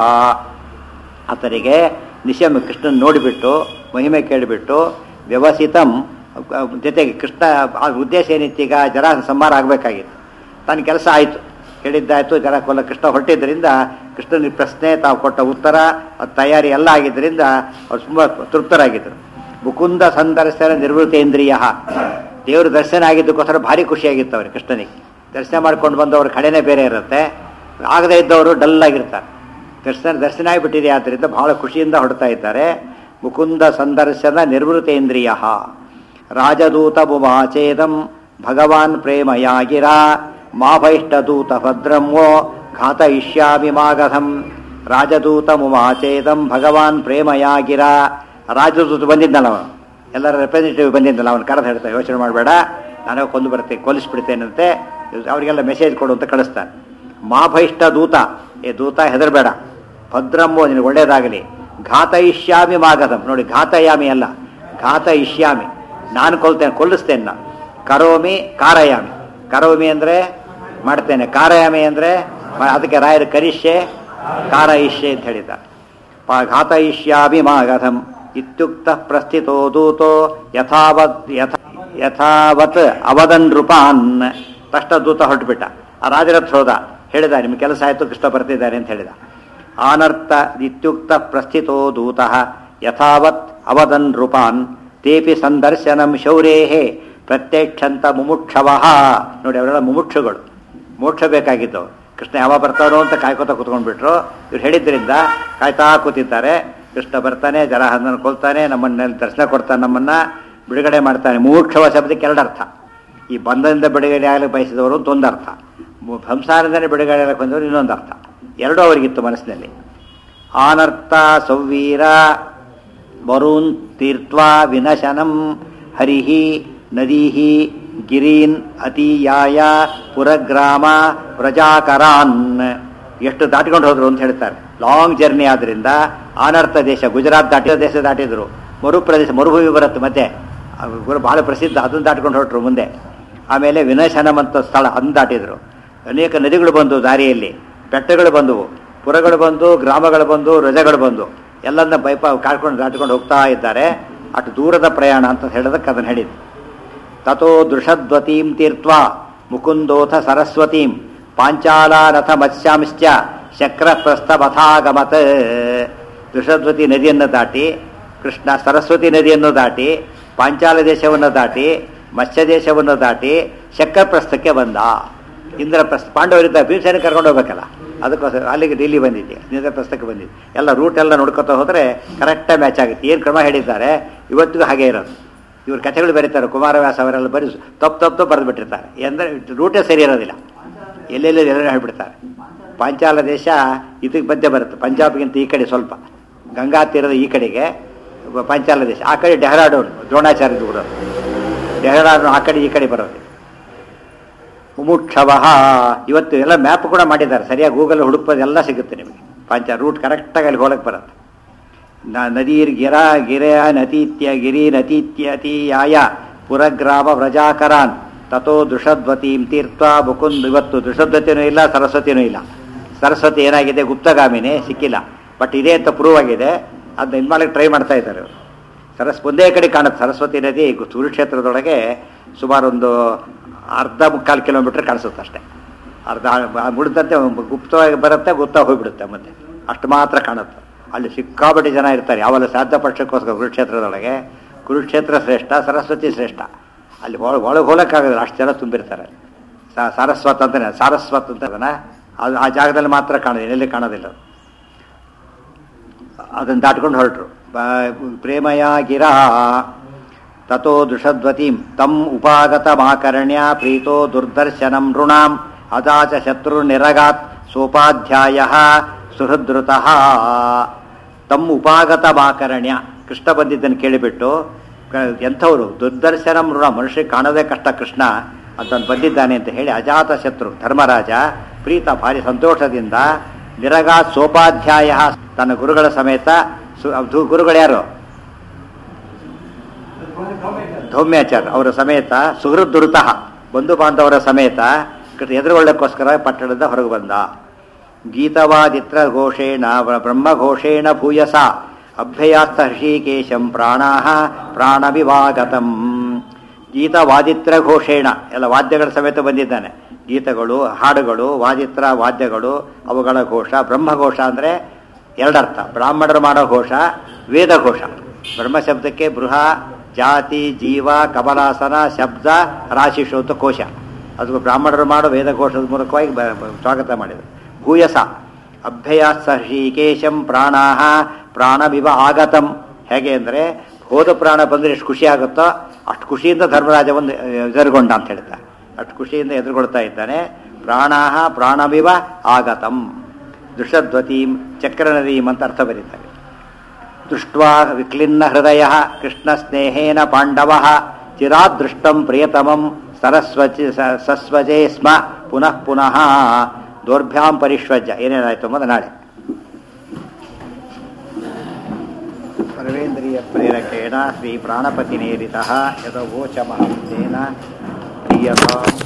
A: ಆತನಿಗೆ ನಿಶಮ್ ಕೃಷ್ಣನ್ ನೋಡಿಬಿಟ್ಟು ಮಹಿಮೆ ಕೇಳಿಬಿಟ್ಟು ವ್ಯವಸಿತಂ ಜೊತೆಗೆ ಕೃಷ್ಣ ಆ ಉದ್ದೇಶ ಏನಿತ್ತೀಗ ಜನ ಸಂಹಾರ ಆಗಬೇಕಾಗಿತ್ತು ತನ್ನ ಕೆಲಸ ಆಯಿತು ಹೇಳಿದ್ದಾಯಿತು ಜನ ಕೊಲ್ಲ ಕೃಷ್ಣ ಹೊರಟಿದ್ದರಿಂದ ಕೃಷ್ಣನ ಪ್ರಶ್ನೆ ತಾವು ಕೊಟ್ಟ ಉತ್ತರ ಅದು ತಯಾರಿ ಎಲ್ಲ ಆಗಿದ್ದರಿಂದ ಅವ್ರು ತುಂಬ ತೃಪ್ತರಾಗಿದ್ದರು ಮುಕುಂದ ಸಂದರ್ಶನ ನಿರ್ವೃತೇಂದ್ರಿಯ ದೇವ್ರ ದರ್ಶನ ಆಗಿದ್ದಕ್ಕೋಸ್ಕರ ಭಾರಿ ಖುಷಿಯಾಗಿತ್ತು ಅವ್ರಿಗೆ ಕೃಷ್ಣನಿಗೆ ದರ್ಶನ ಮಾಡ್ಕೊಂಡು ಬಂದವ್ರ ಕಡೆನೇ ಬೇರೆ ಇರುತ್ತೆ ಆಗದೇ ಇದ್ದವರು ಡಲ್ ಆಗಿರ್ತಾರೆ ದರ್ಶನ ದರ್ಶನ ಆಗಿಬಿಟ್ಟಿದೆ ಆದ್ದರಿಂದ ಬಹಳ ಖುಷಿಯಿಂದ ಹೊಡ್ತಾ ಇದ್ದಾರೆ ಮುಕುಂದ ಸಂದರ್ಶನ ನಿರ್ವೃತೇಂದ್ರಿಯ ರಾಜದೂತ ಬುಮಾಚೇದಂ ಭಗವಾನ್ ಪ್ರೇಮಯಾಗಿರ ಮಾಭೈಷ್ಟದೂತ ಭದ್ರಮೋ ಘಾತಯಿಷ್ಯಾಮಿ ಮಾಗಧಂ ರಾಜದೂತ ಮುಮಾಚೇದಂ ಭಗವಾನ್ ಪ್ರೇಮಯಾಗಿರ ರಾಜದೂತ ಬಂದಿದ್ದಲ್ಲ ಅವನು ಎಲ್ಲರ ರೆಪ್ರೆಸೆಂಟೇಟಿವ್ ಬಂದಿದ್ದಲ್ಲ ಅವನು ಕರೆದು ಹೇಳ್ತಾ ಯೋಚನೆ ಮಾಡಬೇಡ ನಾನು ಕೊಂದು ಬರ್ತೇನೆ ಕೊಲಿಸ್ಬಿಡ್ತೇನಂತೆ ಅವರಿಗೆಲ್ಲ ಮೆಸೇಜ್ ಕೊಡು ಅಂತ ಕಳಿಸ್ತಾನೆ ಮಾಭೈಷ್ಟ ದೂತ ಏ ದೂತ ಹೆದರಬೇಡ ಭದ್ರಮ್ಮೋ ನಿನಗೆ ಒಳ್ಳೇದಾಗಲಿ ಘಾತಯಿಷ್ಯಾಮಿ ಮಾಗಧಂ ನೋಡಿ ಘಾತಯಾಮಿ ಅಲ್ಲ ಘಾತಯಿಷ್ಯಾಮಿ ನಾನು ಕೊಲ್ತೇನೆ ಕೊಲ್ಲಿಸ್ತೇನೆ ನಾನು ಕರೋಮಿ ಕಾರಯಾಮಿ ಕರೋಮಿ ಅಂದರೆ ಮಾಡ್ತೇನೆ ಕಾರಯಾಮಿ ಅಂದರೆ ಅದಕ್ಕೆ ರಾಯರು ಕರಿಷ್ಯೆ ಕಾರಯಿಷ್ಯೆ ಅಂತ ಹೇಳಿದ ಪ ಘಾತಯಿಷ್ಯಾಮಿ ಮಾಗಧಂ ಇತ್ಯುಕ್ತ ಪ್ರಸ್ಥಿತೋ ದೂತೋ ಯಥಾವತ್ ಯಥಾ ಯಥಾವತ್ ಅವದನ್ ನೃಪಾನ್ ತಕ್ಷಣ ದೂತ ಹೊರಟುಬಿಟ್ಟ ಆ ರಾಜರಥ ಹೋದ ಹೇಳಿದ ನಿಮ್ಮ ಕೆಲಸ ಆಯಿತು ಕೃಷ್ಣ ಬರ್ತಿದ್ದಾರೆ ಅಂತ ಹೇಳಿದ ಆನರ್ಥ ಇತ್ಯುಕ್ತ ಪ್ರಸ್ಥಿತೋ ದೂತ ಯಥಾವತ್ ಅವದನ್ ನೃಪಾನ್ ತೇಪಿ ಸಂದರ್ಶನಂ ಶೌರೇಹೇ ಪ್ರತ್ಯಕ್ಷಂತ ಮುಮುಕ್ಷವ ನೋಡಿ ಅವರೆಲ್ಲ ಮುಮುಕ್ಷುಗಳು ಮೋಕ್ಷ ಬೇಕಾಗಿತ್ತು ಕೃಷ್ಣ ಯಾವಾಗ ಬರ್ತಾರೋ ಅಂತ ಕಾಯ್ಕೋತ ಕುತ್ಕೊಂಡ್ಬಿಟ್ರು ಇವ್ರು ಹೇಳಿದ್ರಿಂದ ಕಾಯ್ತಾ ಕೂತಿದ್ದಾರೆ ಕೃಷ್ಣ ಬರ್ತಾನೆ ಜರಾಹಂದನ ಕೊಲ್ತಾನೆ ನಮ್ಮನ್ನ ದರ್ಶನ ಕೊಡ್ತಾನೆ ನಮ್ಮನ್ನ ಬಿಡುಗಡೆ ಮಾಡ್ತಾನೆ ಮುಮುಕ್ಷವ ಶಬ್ದಕ್ಕೆ ಎರಡು ಅರ್ಥ ಈ ಬಂಧದಿಂದ ಬಿಡುಗಡೆ ಆಗಲಿ ಬಯಸಿದವರು ಅಂತ ಒಂದು ಅರ್ಥ ಮು- ಸಂಸಾರದಿಂದಲೇ ಬಿಡುಗಡೆ ಆಗಕ್ಕೆ ಬಂದವರು ಇನ್ನೊಂದು ಅರ್ಥ ಎರಡೂ ಅವರಿಗಿತ್ತು ಮನಸ್ಸಿನಲ್ಲಿ ಆನರ್ಥ ಸೌವೀರ ವರುಣ್ ತೀರ್ತ್ವಾ ವಿನಶನಂ ಹರಿಹಿ ನದೀಹಿ ಗಿರೀನ್ ಅತೀಯಾಯ ಪುರಗ್ರಾಮ ಪ್ರಜಾಕರಾನ್ ಎಷ್ಟು ದಾಟಿಕೊಂಡು ಹೋದ್ರು ಅಂತ ಹೇಳ್ತಾರೆ ಲಾಂಗ್ ಜರ್ನಿ ಆದ್ರಿಂದ ಆನರ್ಥ ದೇಶ ಗುಜರಾತ್ ದಾಟಿರೋ ದೇಶ ದಾಟಿದ್ರು ಮರುಪ್ರದೇಶ ಮರುಭೂಮಿ ಬರುತ್ತೆ ಮತ್ತೆ ಅದು ಗುರು ಬಹಳ ಪ್ರಸಿದ್ಧ ಅದನ್ನು ದಾಟ್ಕೊಂಡು ಹೊರಟ್ರು ಮುಂದೆ ಆಮೇಲೆ ವಿನಶನಂ ಅಂತ ಸ್ಥಳ ಅದನ್ನು ದಾಟಿದ್ರು ಅನೇಕ ನದಿಗಳು ಬಂದು ದಾರಿಯಲ್ಲಿ ಬೆಟ್ಟಗಳು ಬಂದವು ಪುರಗಳು ಬಂದು ಗ್ರಾಮಗಳು ಬಂದು ರಜಗಳು ಬಂದು ಎಲ್ಲನ್ನ ಬೈಪ ಕಾಡ್ಕೊಂಡು ದಾಟ್ಕೊಂಡು ಹೋಗ್ತಾ ಇದ್ದಾರೆ ಅಷ್ಟು ದೂರದ ಪ್ರಯಾಣ ಅಂತ ಹೇಳೋದಕ್ಕೆ ಅದನ್ನು ಹೇಳಿದ್ದು ತಥೋ ದೃಷದ್ವತೀಂ ತೀರ್ತ್ವಾ ಮುಕುಂದೋಥ ಸರಸ್ವತೀಂ ಪಾಂಚಾಲಾನಥ ಮತ್ಸ್ಯಾಂಶ್ಚ ಶಕ್ರಪ್ರಸ್ಥಮಥಾಗಮತ್ ದೃಷದ್ವತಿ ನದಿಯನ್ನು ದಾಟಿ ಕೃಷ್ಣ ಸರಸ್ವತಿ ನದಿಯನ್ನು ದಾಟಿ ಪಾಂಚಾಲ ದೇಶವನ್ನು ದಾಟಿ ಮತ್ಸ್ಯ ದೇಶವನ್ನು ದಾಟಿ ಶಕ್ರಪ್ರಸ್ಥಕ್ಕೆ ಬಂದ ಇಂದ್ರಪ್ರಸ್ಥ ಪಾಂಡವರಿದ್ದ ಭೀಮಸೇನ ಕರ್ಕೊಂಡು ಹೋಗ್ಬೇಕಲ್ಲ ಅದಕ್ಕೋಸ್ಕರ ಅಲ್ಲಿಗೆ ಡೆಲ್ಲಿ ಬಂದಿದ್ದೆ ಇಂದ್ರಪ್ರಸ್ಥಕ್ಕೆ ಬಂದಿದ್ದೆ ಎಲ್ಲ ರೂಟ್ ಎಲ್ಲ ನೋಡ್ಕೊತಾ ಹೋದರೆ ಕರೆಕ್ಟಾಗಿ ಮ್ಯಾಚ್ ಆಗುತ್ತೆ ಏನು ಕ್ರಮ ಹೇಳಿದ್ದಾರೆ ಇವತ್ತಿಗೂ ಹಾಗೆ ಇರೋದು ಇವ್ರ ಕಥೆಗಳು ಬರೀತಾರೆ ಕುಮಾರವ್ಯಾಸ ಅವರೆಲ್ಲ ಬರೀ ತಪ್ಪು ತಪ್ಪು ತಪ್ಪು ಬರೆದು ಬಿಟ್ಟಿರ್ತಾರೆ ಅಂದರೆ ರೂಟೇ ಸರಿ ಇರೋದಿಲ್ಲ ಎಲ್ಲೆಲ್ಲಿ ಎಲ್ಲ ಹೇಳ್ಬಿಡ್ತಾರೆ ಪಾಂಚಾಲ ದೇಶ ಇದಕ್ಕೆ ಮಧ್ಯೆ ಬರುತ್ತೆ ಪಂಜಾಬ್ಗಿಂತ ಈ ಕಡೆ ಸ್ವಲ್ಪ ಗಂಗಾ ತೀರದ ಈ ಕಡೆಗೆ ಪಾಂಚಾಲ ದೇಶ ಆ ಕಡೆ ಡೆಹ್ರಾಡೂನ್ ದ್ರೋಣಾಚಾರ್ಯ ಬರೋದು ಡೆಹ್ರಾಡೂನ್ ಆ ಕಡೆ ಈ ಕಡೆ ಬರೋದು ಮುಮುಕ್ಷವ ಇವತ್ತು ಎಲ್ಲ ಮ್ಯಾಪ್ ಕೂಡ ಮಾಡಿದ್ದಾರೆ ಸರಿಯಾಗಿ ಗೂಗಲ್ ಹುಡುಕ್ಬೋದು ಎಲ್ಲ ಸಿಗುತ್ತೆ ನಿಮಗೆ ಪಾಂಚ ರೂಟ್ ಕರೆಕ್ಟಾಗಿ ಅಲ್ಲಿ ಹೋಗಕ್ಕೆ ಬರುತ್ತೆ ನ- ನದೀರ್ ಗಿರ ಗಿರೆಯ ನತೀತ್ಯ ಗಿರಿ ನತೀತ್ಯತೀಯಾಯ ಪುರಗ್ರಾಮ ವ್ರಜಾಕರಾನ್ ತಥೋ ದೃಷದ್ವತೀಂ ತೀರ್ಥ ಮುಕುಂದ್ ಇವತ್ತು ದೃಷದ್ವತಿನೂ ಇಲ್ಲ ಸರಸ್ವತಿನೂ ಇಲ್ಲ ಸರಸ್ವತಿ ಏನಾಗಿದೆ ಗುಪ್ತಗಾಮಿನೇ ಸಿಕ್ಕಿಲ್ಲ ಬಟ್ ಇದೇ ಅಂತ ಪ್ರೂವ್ ಆಗಿದೆ ಅದನ್ನ ಇದು ಮಾಡಕ್ಕೆ ಟ್ರೈ ಮಾಡ್ತಾ ಇದ್ದಾರೆ ಇವರು ಸರಸ್ ಒಂದೇ ಕಡೆ ಕಾಣುತ್ತೆ ಸರಸ್ವತಿ ನದಿ ಗು- ಕುರುಕ್ಷೇತ್ರದೊಳಗೆ ಸುಮಾರು ಒಂದು ಅರ್ಧ ಮುಕ್ಕಾಲು ಕಿಲೋಮೀಟರ್ ಕಾಣಿಸುತ್ತೆ ಅಷ್ಟೇ ಅರ್ಧ ಮುಡಿದಂತೆ ಗುಪ್ತವಾಗಿ ಬರುತ್ತೆ ಗುಪ್ತ ಹೋಗ್ಬಿಡುತ್ತೆ ಮತ್ತೆ ಅಷ್ಟು ಮಾತ್ರ ಕಾಣುತ್ತೆ ಅಲ್ಲಿ ಸಿಕ್ಕಾಪಟ್ಟೆ ಜನ ಇರ್ತಾರೆ ಯಾವಲ್ಲ ಶ್ರಾದ್ದ ಪಕ್ಷಕ್ಕೋಸ್ಕರ ಕುರುಕ್ಷೇತ್ರದೊಳಗೆ ಕುರುಕ್ಷೇತ್ರ ಶ್ರೇಷ್ಠ ಸರಸ್ವತಿ ಶ್ರೇಷ್ಠ ಅಲ್ಲಿ ಒಳ ಒಳಗೆ ಹೋಗಕ್ಕಾಗೋದಿಲ್ಲ ಅಷ್ಟು ಜನ ತುಂಬಿರ್ತಾರೆ ಸ- ಸಾರಸ್ವತ್ ಅಂತಾನೆ ಸಾರಸ್ವತ್ ಅಂತ ಅದನ್ನ ಅದು ಆ ಜಾಗದಲ್ಲಿ ಮಾತ್ರ ಕಾಣೋದು ಎಲ್ಲಿ ಕಾಣೋದಿಲ್ಲ ಅದು. ಅದನ್ನು ದಾಟ್ಕೊಂಡು ಹೊರಟರು ಪ್ರೇಮಯ ಗಿರ ತಥೋ ದೃಷದ್ವತೀಂ ತಂ ಉಪಾಗತಮಾಕರ್ಣ್ಯ ಪ್ರೀತೋ ದುರ್ದರ್ಶನಂ ನೃಣಾಂ ಅದಾಚ ಶತ್ರು ನಿರಗಾತ್ ಸೋಪಾಧ್ಯಾಯ ಸುಹೃದೃತಃ ತಮ್ಮ ಉಪಾಗತಮಾಕರ್ಣ್ಯ ಕೃಷ್ಣ ಬಂದಿದ್ದನ್ನು ಕೇಳಿಬಿಟ್ಟು ಕ- ಎಂಥವರು ದುರ್ದರ್ಶನಂ ನೃಣ ಮನುಷ್ಯರಿಗೆ ಕಾಣೋದೇ ಕಷ್ಟ ಕೃಷ್ಣ ಅಂತಂದು ಬಂದಿದ್ದಾನೆ ಅಂತ ಹೇಳಿ ಅಜಾತ ಶತ್ರು ಧರ್ಮರಾಜ ಪ್ರೀತ ಭಾರಿ ಸಂತೋಷದಿಂದ ನಿರಗಾತ್ ಸೋಪಾಧ್ಯಾಯ ತನ್ನ ಗುರುಗಳ ಸಮೇತ ಸು ಅದು ಗುರುಗಳು ಯಾರು ಧೌಮ್ಯಾಚಾರ್ಯ ಅವರ ಸಮೇತ ಸುಹೃದ್ದುರುತಃ ಬಂಧು ಬಾಂಧವರ ಸಮೇತ ಕೃಷ್ಣ ಎದುರುಗೊಳ್ಳಕ್ಕೋಸ್ಕರ ಪಟ್ಟಣದ ಹೊರಗೆ ಬಂದ ಗೀತವಾದಿತ್ರ ಘೋಷೇಣ ಬ್ರಹ್ಮಘೋಷೇಣ ಭೂಯಸ ಅಭ್ಯಯಾಸ್ತ ಹೃಷಿಕೇಶಂ ಪ್ರಾಣಾಹ ಪ್ರಾಣವಿವಾಗತಂ ಗೀತವಾದಿತ್ರ ಘೋಷೇಣ ಎಲ್ಲ ವಾದ್ಯಗಳ ಸಮೇತ ಬಂದಿದ್ದಾನೆ ಗೀತಗಳು ಹಾಡುಗಳು ವಾದಿತ್ರ ವಾದ್ಯಗಳು ಅವುಗಳ ಘೋಷ ಬ್ರಹ್ಮಘೋಷ ಅಂದರೆ ಎರಡರ್ಥ ಬ್ರಾಹ್ಮಣರು ಮಾಡೋ ಘೋಷ ವೇದ ಘೋಷ ಬ್ರಹ್ಮ ಶಬ್ದಕ್ಕೆ ಬೃಹ ಜಾತಿ ಜೀವ ಕಮಲಾಸನ ಶಬ್ದ ರಾಶಿಷು ಅಂತ ಕೋಶ ಅದು ಬ್ರಾಹ್ಮಣರು ಮಾಡೋ ವೇದಘೋಷದ ಮೂಲಕವಾಗಿ ಬ- ಬ- ಸ್ವಾಗತ ಮಾಡಿದರು ಭೂಯಸ ಅಭ್ಯಯಾಸ ಹೃಷಿಕೇಶಂ ಪ್ರಾಣಾಹ ಪ್ರಾಣವಿವ ಆಗತಂ ಹೇಗೆ ಅಂದರೆ ಹೋದ ಪ್ರಾಣ ಬಂದರೆ ಎಷ್ಟು ಖುಷಿ ಆಗುತ್ತೋ ಅಷ್ಟು ಖುಷಿಯಿಂದ ಧರ್ಮರಾಜ ಒಂದು ಎದುರುಗೊಂಡ ಅಂತ ಹೇಳ್ತಾರೆ ಅಷ್ಟು ಖುಷಿಯಿಂದ ಎದುರುಗೊಳ್ತಾ ಇದ್ದಾನೆ ಪ್ರಾಣಾಹ ಪ್ರಾಣವಿವ ಆಗತಂ ದೃಷದ್ವತೀಂ ಚಕ್ರನದೀಂ ಅಂತ ಅರ್ಥ ಬರೀತಾರೆ ದೃಷ್ಟ್ವಾ ವಿಕ್ಲಿನ್ನ ಹೃದಯ ಕೃಷ್ಣ ಸ್ನೇಹೇನ ಪಾಂಡವ ಚಿರಾದೃಷ್ಟಂ ಪ್ರಿಯತಮಂ ಸರಸ್ವತಿ ಸ- ಸಸ್ವಜೇ ಸ್ಮ ಪುನಃ ಪುನಃ ದೌರ್ಭ್ಯಾಂ ಪರಿಶ್ವಜ್ಯ ಏನೇನಾಯ್ತು ಎಂಬುದು ನಾಳೆ ಸರ್ವೇಂದ್ರಿಯ ಪ್ರೇರಕೇಣ ಶ್ರೀ ಪ್ರಾಣಪತಿ ನೇರಿತ ಯದವೋಚ ಮಹಂತೇನ ಪ್ರಿಯತಾಂ